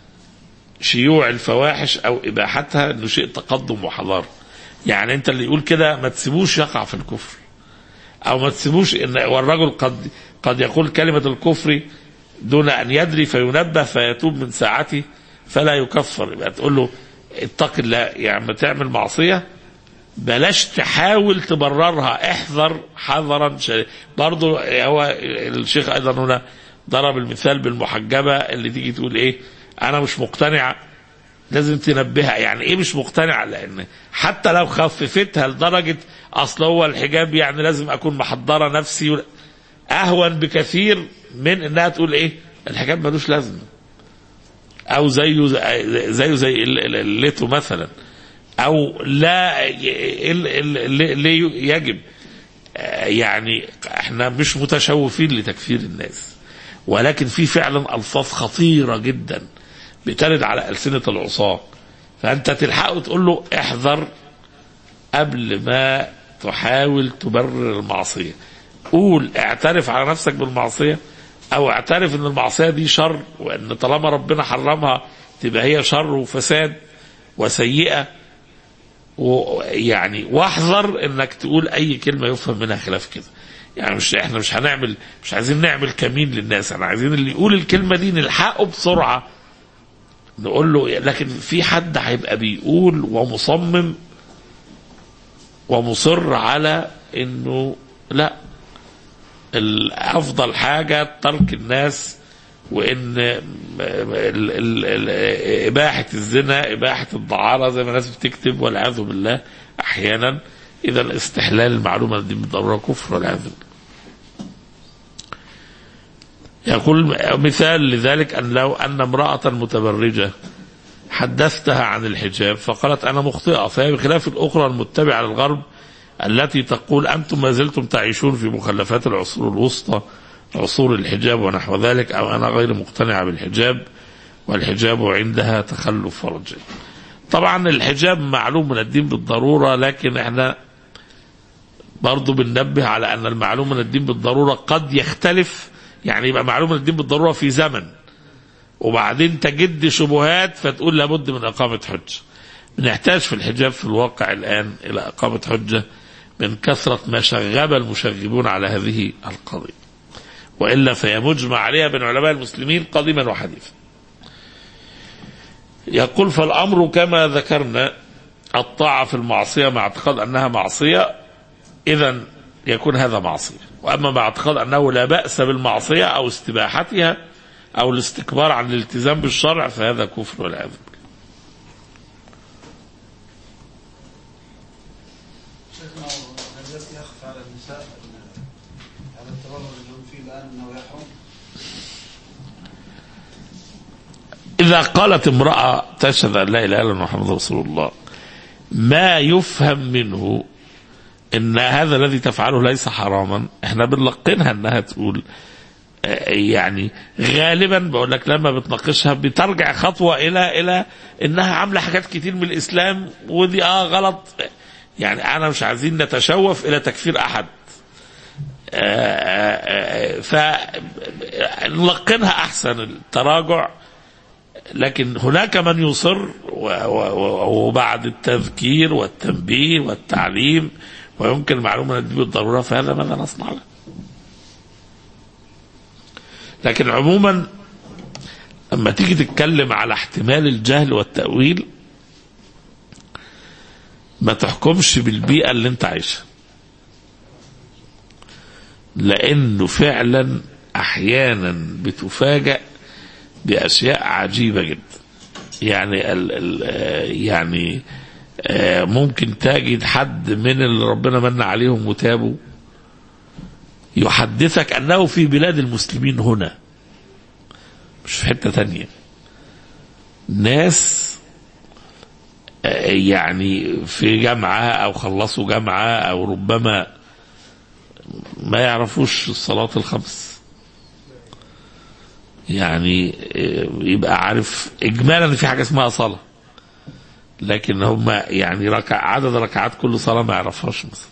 شيوع الفواحش او اباحتها انه شيء تقدم وحضاره يعني انت اللي يقول كده ما تسيبوش يقع في الكفر او ما تسيبوش ان والرجل قد قد يقول كلمه الكفر دون ان يدري فينبه فيتوب من ساعته فلا يكفر يبقى تقول له اتق الله يعني ما تعمل معصيه بلاش تحاول تبررها احذر حذرا شديدا برضه هو الشيخ ايضا هنا ضرب المثال بالمحجبه اللي تيجي تقول ايه انا مش مقتنعه لازم تنبهها يعني ايه مش مقتنعه لان حتى لو خففتها لدرجه اصل هو الحجاب يعني لازم اكون محضره نفسي و- اهون بكثير من انها تقول ايه الحجاب ملوش لازمه او زيه زي- زيه زي ال- ال- الليتو مثلا او لا ي- ال- ال- ال- ليه يجب آه، يعني احنا مش متشوفين لتكفير الناس ولكن في فعلا الفاظ خطيره جدا بترد على السنه العصاه فانت تلحقه تقول له احذر قبل ما تحاول تبرر المعصيه قول اعترف على نفسك بالمعصيه او اعترف ان المعصيه دي شر وان طالما ربنا حرمها تبقى هي شر وفساد وسيئه ويعني واحذر انك تقول اي كلمه يفهم منها خلاف كده يعني مش احنا مش هنعمل مش عايزين نعمل كمين للناس احنا عايزين اللي يقول الكلمه دي نلحقه بسرعه نقول له لكن في حد هيبقى بيقول ومصمم ومصر على انه لا الافضل حاجه ترك الناس وان ال- ال- ال- اباحه الزنا اباحه الدعاره زي ما الناس بتكتب والعياذ بالله احيانا اذا استحلال المعلومه دي بالضروره كفر والعياذ بالله يقول مثال لذلك ان لو ان امراه متبرجه حدثتها عن الحجاب فقالت انا مخطئه فهي بخلاف الاخرى المتبعه للغرب التي تقول انتم ما زلتم تعيشون في مخلفات العصور الوسطى عصور الحجاب ونحو ذلك او انا غير مقتنعه بالحجاب والحجاب عندها تخلف فرجي. طبعا الحجاب معلوم من الدين بالضروره لكن احنا برضه بننبه على ان المعلوم من الدين بالضروره قد يختلف يعني يبقى معلوم من الدين بالضروره في زمن وبعدين تجد شبهات فتقول لابد من اقامه حجه. بنحتاج في الحجاب في الواقع الان الى اقامه حجه من كثره ما شغب المشغبون على هذه القضيه. والا فهي مجمع عليها بين علماء المسلمين قديما وحديثا. يقول فالامر كما ذكرنا الطاعه في المعصيه مع اعتقاد انها معصيه اذا يكون هذا معصيه، واما مع اعتقاد انه لا باس بالمعصيه او استباحتها او الاستكبار عن الالتزام بالشرع فهذا كفر والعياذ بالله. شيخنا هل الذي يخفى على النساء هذا التبرج اللي هم فيه الان انه يحرم؟ إذا قالت امرأة تشهد أن لا إله إلا الله محمد رسول الله ما يفهم منه إن هذا الذي تفعله ليس حراما إحنا بنلقنها إنها تقول آه، يعني غالبا بقول لك لما بتناقشها بترجع خطوة إلى إلى إنها عاملة حاجات كتير من الإسلام ودي آه غلط يعني أنا مش عايزين نتشوف إلى تكفير أحد فنلقنها أحسن التراجع لكن هناك من يصر و- و- وبعد التذكير والتنبيه والتعليم ويمكن معلومة دي بالضرورة فهذا ماذا نصنع له لكن عموما لما تيجي تتكلم على احتمال الجهل والتأويل ما تحكمش بالبيئة اللي انت عايشها لانه فعلا احيانا بتفاجأ باشياء عجيبة جدا يعني ال ال آه، يعني آه، ممكن تجد حد من اللي ربنا من عليهم وتابوا يحدثك انه في بلاد المسلمين هنا مش في حتة تانية ناس آه، يعني في جامعة او خلصوا جامعة او ربما ما يعرفوش الصلاة الخمس يعني آه، يبقى عارف اجمالا ان في حاجة اسمها صلاة لكن هم يعني ركع عدد ركعات كل صلاة ما يعرفهاش مثلا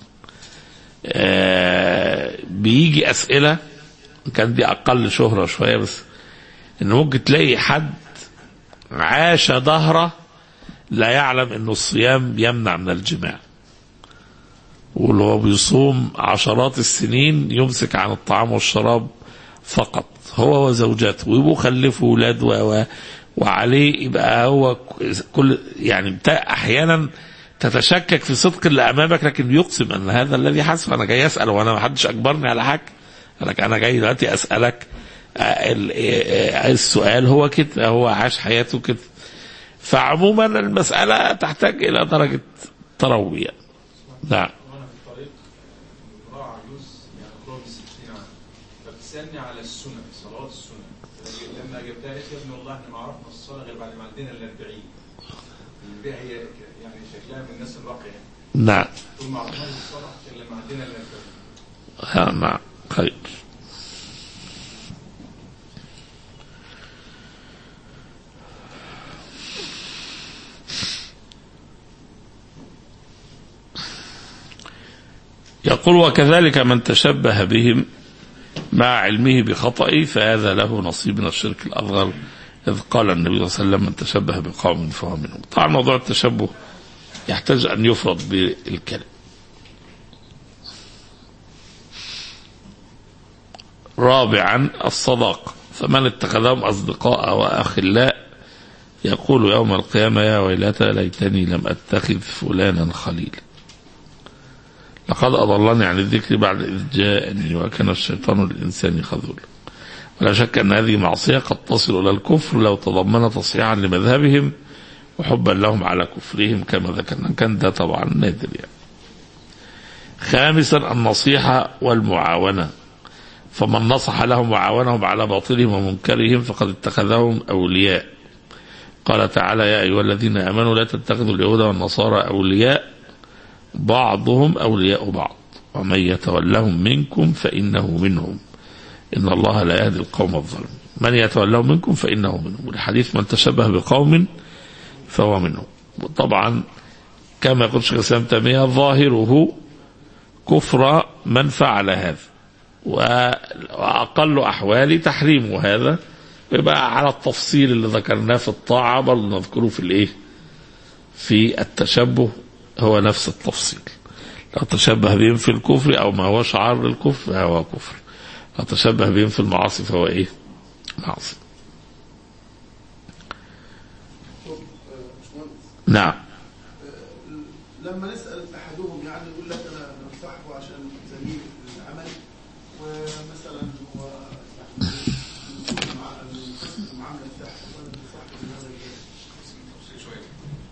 آه، بيجي أسئلة كان دي أقل شهرة شوية بس إن ممكن تلاقي حد عاش دهرة لا يعلم إنه الصيام يمنع من الجماع واللي هو بيصوم عشرات السنين يمسك عن الطعام والشراب فقط هو وزوجته ويبقوا خلفوا ولاد و و- وعليه يبقى هو كل يعني بتاع احيانا تتشكك في صدق اللي امامك لكن يقسم ان هذا الذي حسب انا جاي اسال وانا ما حدش اجبرني على حاجه لك انا جاي دلوقتي اسالك آه، ال- آه، السؤال هو كده هو عاش حياته كده فعموما المساله تحتاج الى درجه ترويه نعم وانا في الطريق امراه عجوز يعني قرب الستين عام فبتسالني على السنن صلوات السنن لما جبتها قالت لي يا ابني والله احنا ما عرفنا الصلاه غير بعد ما عدينا ال 40 البيع هي يعني شكلها من الناس الراقيه يعني نعم طول ما عرفناش الصلاه غير لما عدينا ال 40 آه، نعم خير يقول وكذلك من تشبه بهم مع علمه بخطئه فهذا له نصيب من الشرك الأصغر إذ قال النبي صلى الله عليه وسلم من تشبه بقوم فهو منهم طبعا موضوع التشبه يحتاج أن يفرض بالكلام رابعا الصداقة فمن اتخذهم أصدقاء وأخلاء يقول يوم القيامة يا ويلتى ليتني لم أتخذ فلانا خليلا لقد أضلني عن الذكر بعد إذ جاءني وكان الشيطان للإنسان خذولا ولا شك أن هذه معصية قد تصل إلى الكفر لو تضمن تصحيحا لمذهبهم وحبا لهم على كفرهم كما ذكرنا كان ده طبعا نادر يعني خامسا النصيحة والمعاونة فمن نصح لهم وعاونهم على باطلهم ومنكرهم فقد اتخذهم أولياء قال تعالى يا أيها الذين آمنوا لا تتخذوا اليهود والنصارى أولياء بعضهم أولياء بعض ومن يتولهم منكم فإنه منهم إن الله لا يهدي القوم الظالمين من يتولهم منكم فإنه منهم والحديث من تشبه بقوم فهو منهم وطبعا كما يقول شيخ الإسلام تيمية ظاهره كفر من فعل هذا وأقل أحوال تحريم هذا يبقى على التفصيل اللي ذكرناه في الطاعة بل نذكره في الإيه في التشبه هو نفس التفصيل لو تشبه بهم في الكفر أو ما هو شعار للكفر فهو كفر لو تشبه بهم في المعاصي فهو إيه معصي نعم لما نسأل أحدهم يعني يقول لك أنا بنصحه عشان زميل في العمل ومثلا هو يعني مع القسم المعاملة بتاعته وأنا بنصحه بهذا الجانب.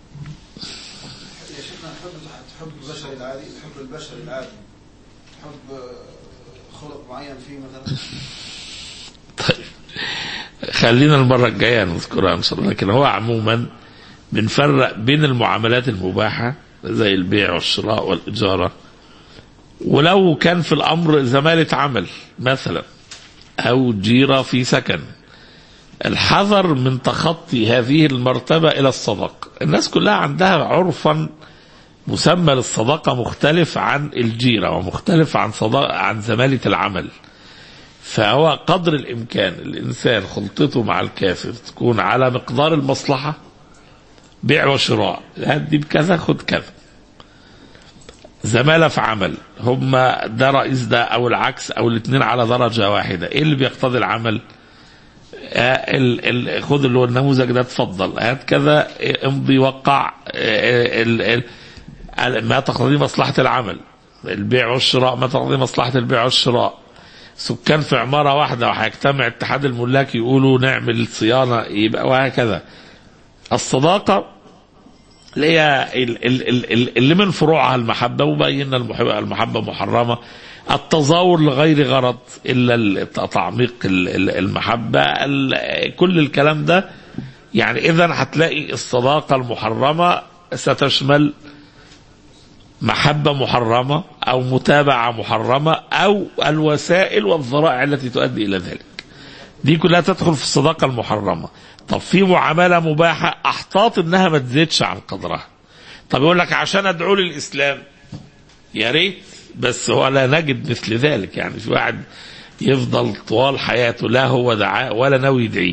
يا شيخنا نحب تحب البشر العادي تحب البشر العادي تحب خلق معين فيه مثلا طيب خلينا المرة الجاية نذكرها إن شاء الله لكن هو عموما بنفرق بين المعاملات المباحة زي البيع والشراء والإجارة ولو كان في الأمر زمالة عمل مثلا أو جيرة في سكن الحذر من تخطي هذه المرتبة إلى الصداقة الناس كلها عندها عرفا مسمى للصداقة مختلف عن الجيرة ومختلف عن صداقة عن زمالة العمل فهو قدر الإمكان الإنسان خلطته مع الكافر تكون على مقدار المصلحة بيع وشراء هدي بكذا خد كذا زمالة في عمل هم ده رئيس ده او العكس او الاثنين على درجة واحدة ايه اللي بيقتضي العمل آه، ال ال خد اللي هو النموذج ده اتفضل هات كذا آه، امضي وقع آه، ال ال ال ما تقتضي مصلحة العمل البيع والشراء ما تقتضي مصلحة البيع والشراء سكان في عمارة واحدة وهيجتمع اتحاد الملاك يقولوا نعمل صيانة يبقى وهكذا الصداقة اللي هي ال- ال- ال- ال- اللي من فروعها المحبة وبينا المحبة, المحبة محرمة التظاهر لغير غرض إلا ال- تعميق ال- ال- المحبة ال- كل الكلام ده يعني إذا هتلاقي الصداقة المحرمة ستشمل محبة محرمة أو متابعة محرمة أو الوسائل والذرائع التي تؤدي إلى ذلك دي كلها تدخل في الصداقة المحرمة طب في معاملة مباحة أحتاط إنها ما تزيدش عن قدرها طب يقول لك عشان أدعو للإسلام يا ريت بس هو لا نجد مثل ذلك يعني في واحد يفضل طوال حياته لا هو دعاء ولا ناوي يدعيه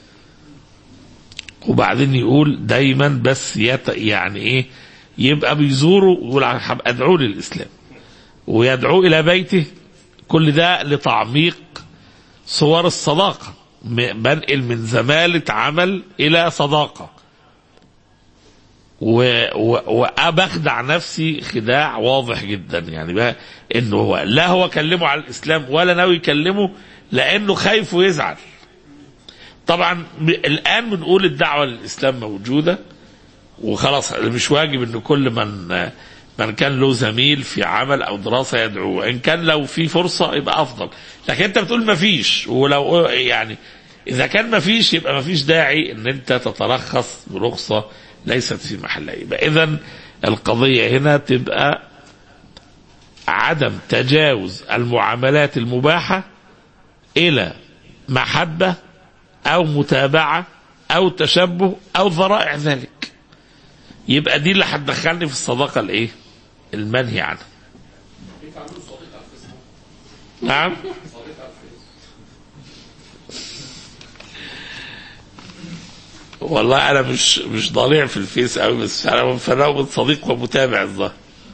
وبعدين يقول دايما بس يت يعني ايه يبقى بيزوره ويقول هبقى ادعوه للاسلام ويدعوه الى بيته كل ده لتعميق صور الصداقه م- بنقل من زماله عمل الى صداقه و- و- وبخدع نفسي خداع واضح جدا يعني بقى انه هو لا هو كلمه على الاسلام ولا ناوي يكلمه لانه خايف ويزعل طبعا ب- الان بنقول الدعوه للاسلام موجوده وخلاص مش واجب ان كل من من كان له زميل في عمل او دراسه يدعوه ان كان لو في فرصه يبقى افضل لكن انت بتقول ما فيش ولو يعني اذا كان ما فيش يبقى ما فيش داعي ان انت تترخص برخصه ليست في محلها يبقى اذا القضيه هنا تبقى عدم تجاوز المعاملات المباحه الى محبه او متابعه او تشبه او ذرائع ذلك يبقى دي اللي هتدخلني في الصداقه الايه المنهي عنها نعم والله انا مش مش ضليع في الفيس قوي بس انا مفرقه بين صديق ومتابع الظاهر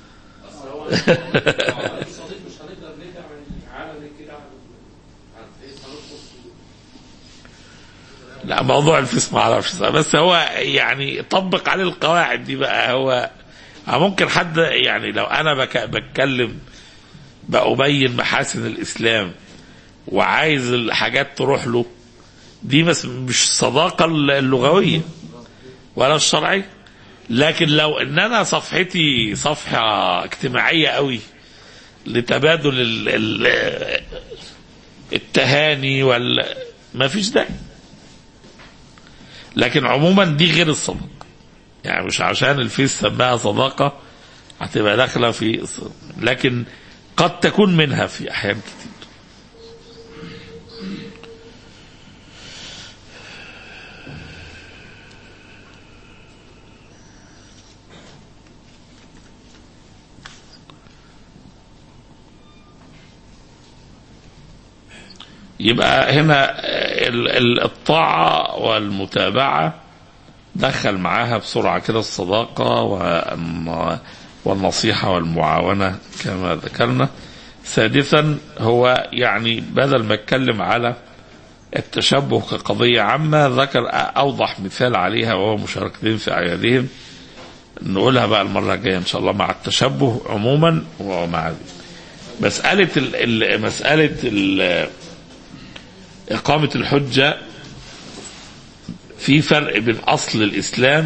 لا موضوع الفيس ما اعرفش بس هو يعني طبق عليه القواعد دي بقى هو ممكن حد يعني لو انا بك بتكلم بأبين محاسن الاسلام وعايز الحاجات تروح له دي بس مش الصداقة اللغوية ولا الشرعية لكن لو ان انا صفحتي صفحة اجتماعية قوي لتبادل ال ال التهاني وال ما فيش داعي لكن عموما دي غير الصداقة يعني مش عشان الفيس سماها صداقة هتبقى داخلة في لكن قد تكون منها في أحيان كتير يبقى هنا ال- ال- الطاعة والمتابعة دخل معاها بسرعة كده الصداقة والن- والنصيحة والمعاونة كما ذكرنا سادسا هو يعني بدل ما اتكلم على التشبه كقضية عامة ذكر أوضح مثال عليها وهو مشاركتين في أعيادهم نقولها بقى المرة الجاية إن شاء الله مع التشبه عموما ومع ذلك. مسألة ال ال مسألة ال إقامة الحجة في فرق بين أصل الإسلام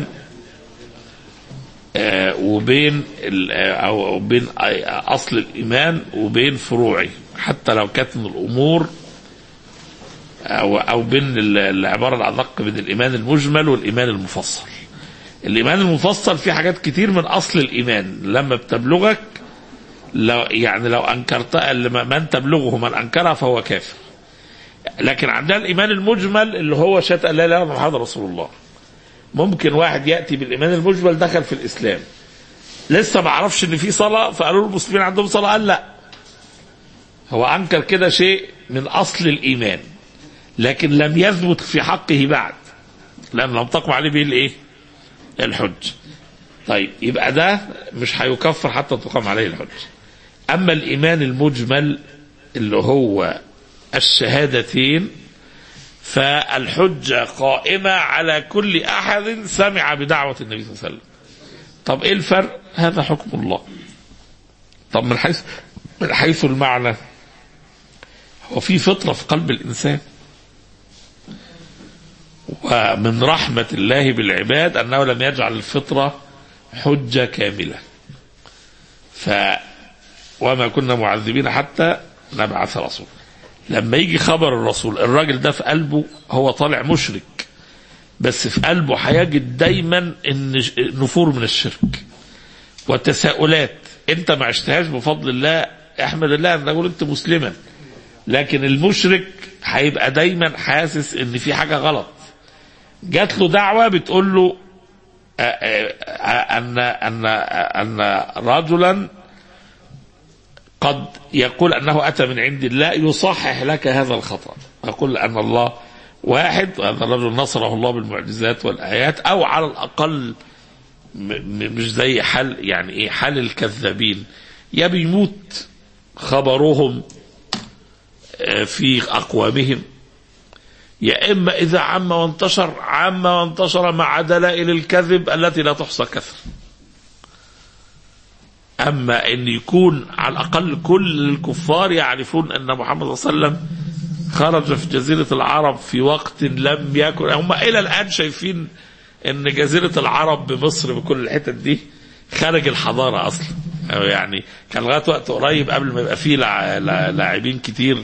آه، وبين ال- آه، أو أو بين آه، أصل الإيمان وبين فروعه حتى لو كانت من الأمور أو أو بين ال- العبارة الأدق بين الإيمان المجمل والإيمان المفصل. الإيمان المفصل فيه حاجات كتير من أصل الإيمان لما بتبلغك لو يعني لو أنكرت من تبلغه من أنكرها فهو كافر. لكن عندنا الايمان المجمل اللي هو شهاده لا اله الا الله محمد رسول الله ممكن واحد ياتي بالايمان المجمل دخل في الاسلام لسه ما عرفش ان في صلاه فقالوا له المسلمين عندهم صلاه قال لا هو انكر كده شيء من اصل الايمان لكن لم يثبت في حقه بعد لان لم تقم عليه به الايه الحج طيب يبقى ده مش هيكفر حتى تقام عليه الحج اما الايمان المجمل اللي هو الشهادتين فالحجة قائمة على كل أحد سمع بدعوة النبي صلى الله عليه وسلم طب إيه الفرق هذا حكم الله طب من حيث من حيث المعنى هو في فطرة في قلب الإنسان ومن رحمة الله بالعباد أنه لم يجعل الفطرة حجة كاملة ف وما كنا معذبين حتى نبعث رسول لما يجي خبر الرسول الراجل ده في قلبه هو طالع مشرك بس في قلبه هيجد دايما ان نفور من الشرك وتساؤلات انت ما عشتهاش بفضل الله احمد الله ان اقول انت مسلما لكن المشرك هيبقى دايما حاسس ان في حاجه غلط جات له دعوه بتقول له آه، آه، آه، ان ان ان رجلا قد يقول انه اتى من عند الله يصحح لك هذا الخطا يقول ان الله واحد وهذا الرجل نصره الله بالمعجزات والايات او على الاقل م- م- مش زي حال يعني ايه حال الكذابين يا بيموت خبرهم آه، في اقوامهم يا اما اذا عم وانتشر عم وانتشر مع دلائل الكذب التي لا تحصى كثر اما ان يكون على الاقل كل الكفار يعرفون ان محمد صلى الله عليه وسلم خرج في جزيره العرب في وقت لم يكن هم الى الان شايفين ان جزيره العرب بمصر بكل الحتت دي خارج الحضاره اصلا أو يعني كان لغايه وقت قريب قبل ما يبقى فيه لع- لع- لاعبين كتير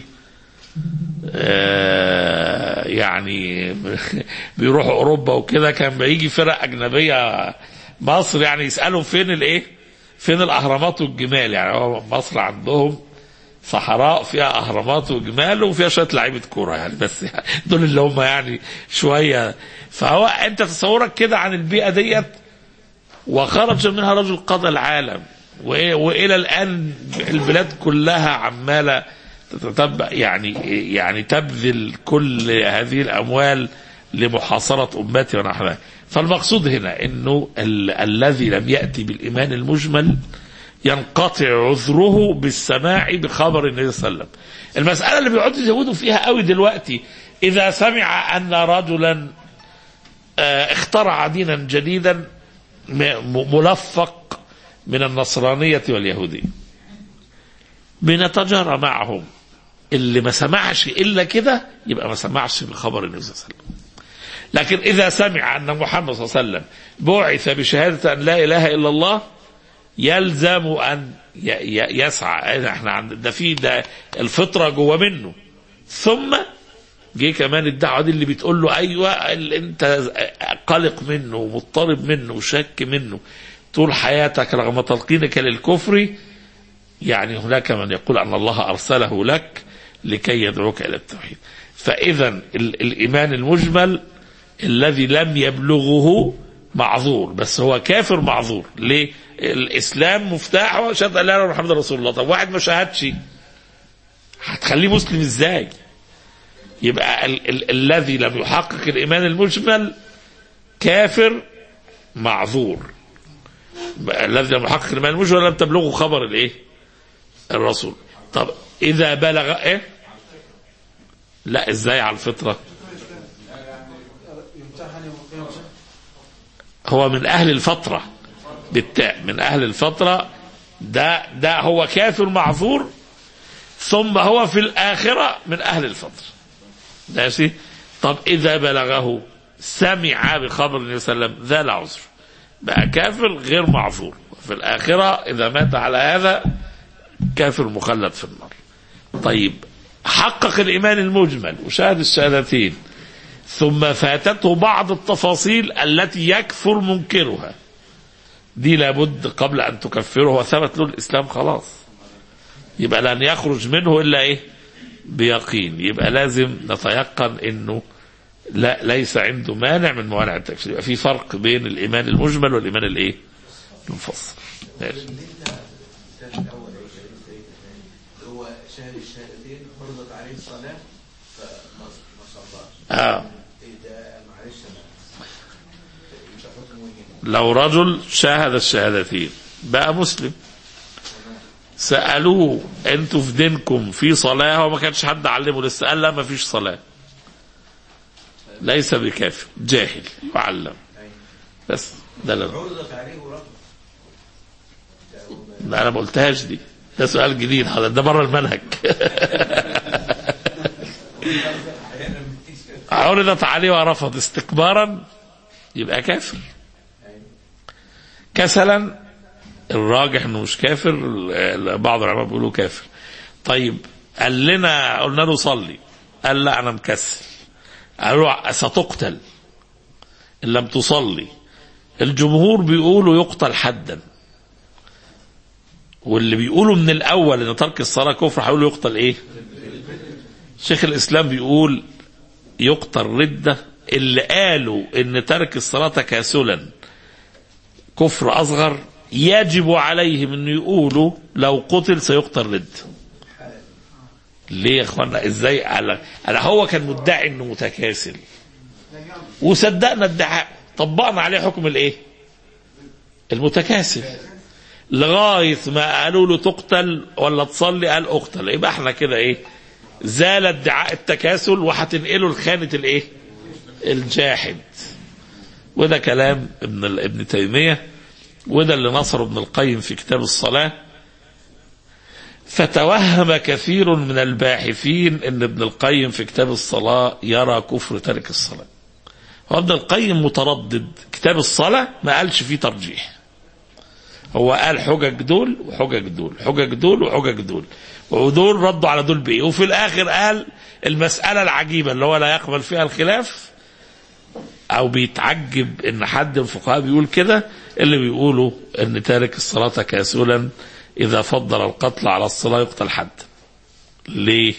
آه، يعني بيروحوا اوروبا وكده كان بيجي فرق اجنبيه مصر يعني يسالوا فين الايه؟ فين الاهرامات والجمال يعني هو مصر عندهم صحراء فيها اهرامات وجمال وفيها شويه لعيبه كوره يعني بس يعني دول اللي هم يعني شويه فهو انت تصورك كده عن البيئه ديت وخرج منها رجل قضى العالم وإيه- والى الان البلاد كلها عماله تتبع يعني يعني تبذل كل هذه الاموال لمحاصره امتي ونحوها فالمقصود هنا انه ال- الذي لم ياتي بالايمان المجمل ينقطع عذره بالسماع بخبر النبي صلى الله عليه وسلم المساله اللي بيقعدوا يزودوا فيها قوي دلوقتي اذا سمع ان رجلا آه، اخترع دينا جديدا م- م- ملفق من النصرانيه واليهوديه بنتجارى معهم اللي ما سمعش الا كده يبقى ما سمعش بخبر النبي صلى الله عليه وسلم لكن اذا سمع ان محمد صلى الله عليه وسلم بعث بشهاده ان لا اله الا الله يلزم ان ي- ي- يسعى احنا عند ده في ده الفطره جوه منه ثم جه كمان الدعوه دي اللي بتقول له ايوه ال- انت قلق منه ومضطرب منه وشك منه طول حياتك رغم تلقينك للكفر يعني هناك من يقول ان الله ارسله لك لكي يدعوك الى التوحيد فاذا ال- الايمان المجمل الذي لم يبلغه معذور بس هو كافر معذور ليه الاسلام مفتاحه شهاده ان لا اله الا الله محمد رسول الله طب واحد ما شهدش هتخليه مسلم ازاي يبقى ال- ال- الذي لم يحقق الايمان المجمل كافر معذور الذي لم يحقق الايمان المجمل لم تبلغه خبر الايه الرسول طب اذا بلغ ايه لا ازاي على الفطره يمتحن يوم القيامة هو من اهل الفتره بالتاء من اهل الفتره ده ده هو كافر معذور ثم هو في الاخره من اهل الفتره ماشي طب اذا بلغه سمع بخبر النبي صلى الله عليه وسلم ذا لا عذر بقى كافر غير معذور في الاخره اذا مات على هذا كافر مخلد في النار طيب حقق الايمان المجمل وشهد الشهادتين ثم فاتته بعض التفاصيل التي يكفر منكرها دي لابد قبل ان تكفره وثبت له الاسلام خلاص يبقى لن يخرج منه الا ايه بيقين يبقى لازم نتيقن انه لا ليس عنده مانع من موانع التكفير يبقى في فرق بين الايمان المجمل والايمان الايه المفصل ماشي. هو شهد الشهادتين فرضت عليه الصلاة فما ما صلاش اه ايه ده معلش انا مش حكمه ايه لو رجل شاهد الشهادتين بقى مسلم سألوه انتوا في دينكم في صلاة هو ما كانش حد علمه لسه قال لا ما فيش صلاة ليس بكافر جاهل يعلم بس ده اللي عرضت عليه ورفض لا انا ما قلتهاش دي ده سؤال جديد حضرتك ده بره المنهج عرضت عليه ورفض استكبارا يبقى كافر كسلا الراجح انه مش كافر ال- بعض العلماء بيقولوا كافر طيب قال لنا قلنا له صلي قال لا انا مكسل قالوا ستقتل ان لم تصلي الجمهور بيقولوا يقتل حدا واللي بيقولوا من الاول ان ترك الصلاه كفر هيقولوا يقتل ايه شيخ الاسلام بيقول يقتل رده اللي قالوا ان ترك الصلاه تكاسلا كفر اصغر يجب عليهم انه يقولوا لو قتل سيقتل رد ليه يا اخوانا ازاي على على هو كان مدعي انه متكاسل وصدقنا ادعاء طبقنا عليه حكم الايه المتكاسل لغايه ما قالوا له تقتل ولا تصلي قال اقتل يبقى احنا كده ايه زال ادعاء التكاسل وهتنقله لخانه الايه الجاحد وده كلام ابن ابن تيميه وده اللي نصره ابن القيم في كتاب الصلاه فتوهم كثير من الباحثين ان ابن القيم في كتاب الصلاه يرى كفر ترك الصلاه هو ابن القيم متردد كتاب الصلاه ما قالش فيه ترجيح هو قال حجج دول وحجج دول حجج دول وحجج دول ودول ردوا على دول بايه وفي الاخر قال المساله العجيبه اللي هو لا يقبل فيها الخلاف او بيتعجب ان حد من الفقهاء بيقول كده اللي بيقولوا ان تارك الصلاه تكاسلا اذا فضل القتل على الصلاه يقتل حد ليه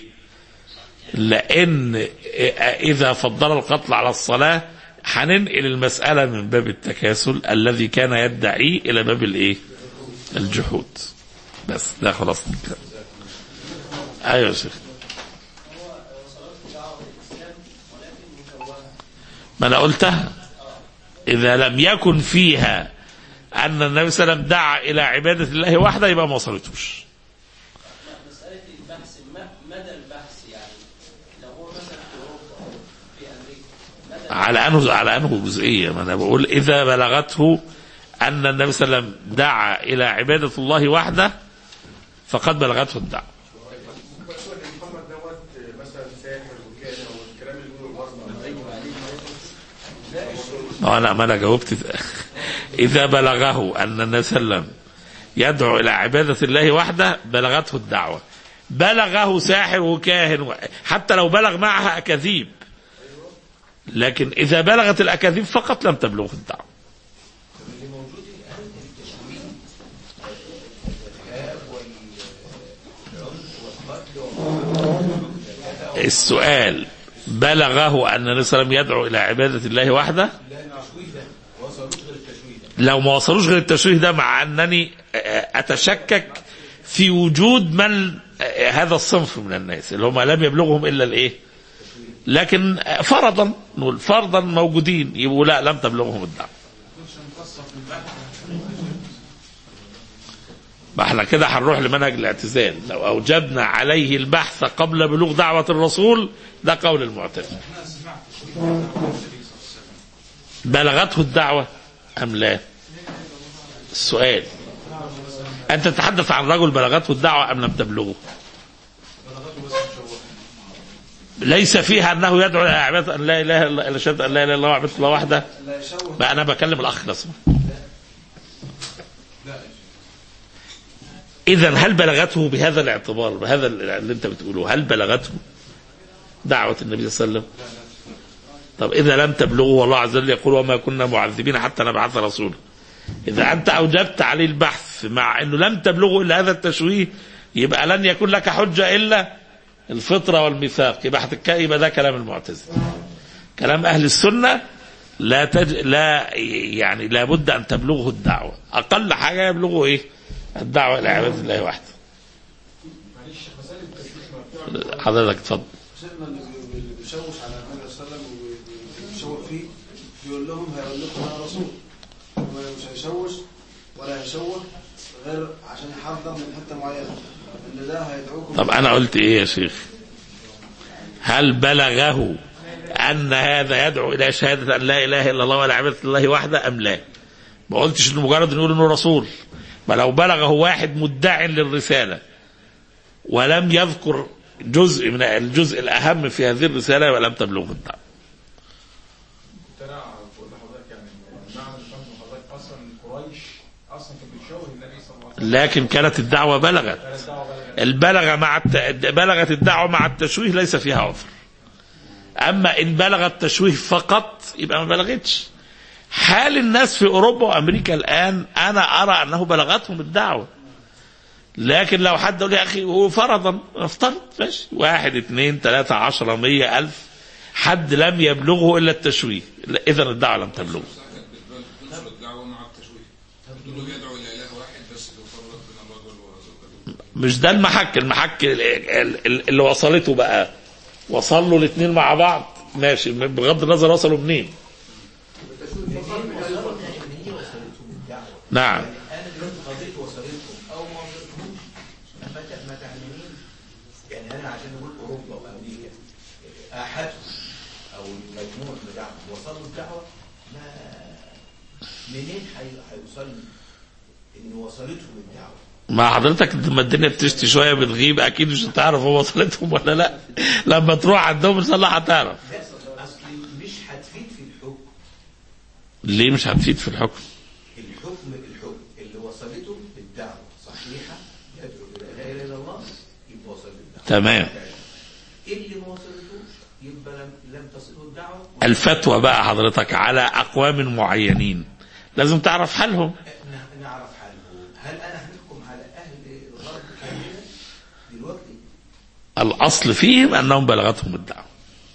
لان اذا فضل القتل على الصلاه هننقل المساله من باب التكاسل الذي كان يدعيه الى باب الايه الجحود بس ده خلاص الكلام. ايوه يا شيخ ما انا قلتها اذا لم يكن فيها ان النبي صلى الله عليه وسلم دعا الى عباده الله وحده يبقى ما وصلتوش مسألة البحث ما- مدى البحث يعني لو هو مثلا في أوروبا أو في أمريكا مدى على انه على انه جزئيه ما انا بقول اذا بلغته ان النبي صلى الله عليه وسلم دعا الى عباده الله وحده فقد بلغته الدعوه محمد دوت مثلا ساحر وكده والكلام اللي بيقوله برضه ما انا ما انا جاوبت اذا بلغه ان النبي صلى الله عليه وسلم يدعو الى عباده الله وحده بلغته الدعوه بلغه ساحر وكاهن و- حتى لو بلغ معها اكاذيب لكن اذا بلغت الاكاذيب فقط لم تبلغه الدعوه السؤال بلغه ان النبي صلى الله عليه وسلم يدعو الى عباده الله وحده لو ما وصلوش غير التشويه ده مع انني اتشكك في وجود من هذا الصنف من الناس اللي هم لم يبلغهم الا الايه لكن فرضا نقول فرضا موجودين يبقوا لا لم تبلغهم الدعوه ما احنا كده هنروح لمنهج الاعتزال لو اوجبنا عليه البحث قبل بلوغ دعوه الرسول ده قول المعتزله بلغته الدعوه ام لا السؤال انت تتحدث عن رجل بلغته الدعوه ام لم تبلغه ليس فيها انه يدعو الى عباده ان لا اله الا الله شهاده ان لا اله الا الله وعباده الله وحده بقى انا بكلم الاخ ده اذا هل بلغته بهذا الاعتبار بهذا اللي انت بتقوله هل بلغته دعوه النبي صلى الله عليه وسلم طب اذا لم تبلغه والله عز وجل يقول وما كنا معذبين حتى نبعث رسولا اذا انت اوجبت عليه البحث مع انه لم تبلغه الا هذا التشويه يبقى لن يكون لك حجه الا الفطره والميثاق يبقى هتك- يبقى ده كلام المعتزله كلام اهل السنه لا تج... لا يعني لابد ان تبلغه الدعوه اقل حاجه يبلغه ايه الدعوه الى عباده الله وحده حضرتك اتفضل شيخنا اللي بي- اللي بيشوش على النبي صلى الله عليه وسلم وبيشوق فيه بيقول لهم هيقول لكم انا رسول مش هيشوش ولا هيشوه غير عشان يحضر من حته معينه ان ده هيدعوكم طب انا قلت ايه يا شيخ هل بلغه ان هذا يدعو الى شهاده ان لا اله الا الله ولا عباده الله وحده ام لا ما قلتش انه مجرد نقول انه رسول ما لو بلغه واحد مدع للرساله ولم يذكر جزء من الجزء الاهم في هذه الرساله ولم تبلغه الدعوه كنت انا بقول لحضرتك يعني معنى الفهم حضرتك اصلا قريش اصلا كانت بتشوه النبي صلى الله عليه وسلم لكن كانت الدعوه بلغت كانت دعوه بلغت البلغ مع الت... بلغت الدعوة مع التشويه ليس فيها عذر أما إن بلغ التشويه فقط يبقى ما بلغتش حال الناس في أوروبا وأمريكا الآن أنا أرى أنه بلغتهم الدعوة لكن لو حد يقول يا أخي هو فرضا افترض ماشي واحد اثنين ثلاثة عشرة مية ألف حد لم يبلغه إلا التشويه إذا الدعوة لم تبلغه تنشر الدعوة مع التشويه تقول له يدعو إلى إله واحد بس يفرق بين الرجل وزوجته مش ده المحك المحك ال- ال- ال- اللي وصلته بقى وصل له الاثنين مع بعض ماشي بغض النظر وصلوا منين نعم انا دلوقتي قضيت وصلتهم او ما وصلتهمش ما ت- ما تعلمين يعني انا عشان اقول اوروبا وامريكا احدهم او المجموع بتاعهم وصلوا الدعوه ما منين هي- هيوصلني ان وصلتهم الدعوه ما حضرتك لما الدنيا بتشتي شويه بتغيب اكيد مش هتعرف هو وصلتهم ولا لا لما تروح عندهم ان شاء الله هتعرف لا اصلي مش هتفيد في الحكم ليه مش هتفيد في الحكم الحكم الحكم اللي وصلته الدعوه صحيحه يدعو الى لا اله الا الله يبقى وصل الدعوه تمام اللي ما وصلتوش يبقى لم لم تصله الدعوه الفتوى بقى حضرتك على اقوام معينين لازم تعرف حالهم ن- نعرف حالهم هل انا هنحكم على اهل الغرب كامله دلوقتي الاصل فيهم انهم بلغتهم الدعوه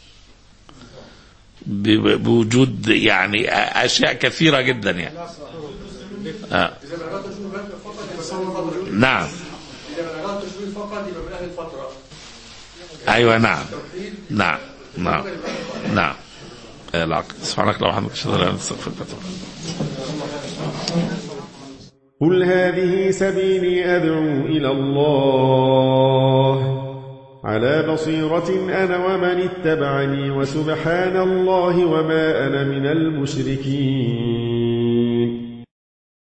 ب- بوجود يعني اشياء كثيره جدا يعني آه. إذا بلغت التشويه فقط يبقى من أهل الفترة نعم إذا بلغت التشويه فقط يبقى من أهل الفترة ايوه نعم التوحيد نعم نعم نعم آه، العقل سبحانك اللهم وبحمدك اشهد ان لا اله الا انت استغفرك واتوب إليك. قل هذه سبيلي أدعو إلى الله على بصيرة أنا ومن اتبعني وسبحان الله وما أنا من المشركين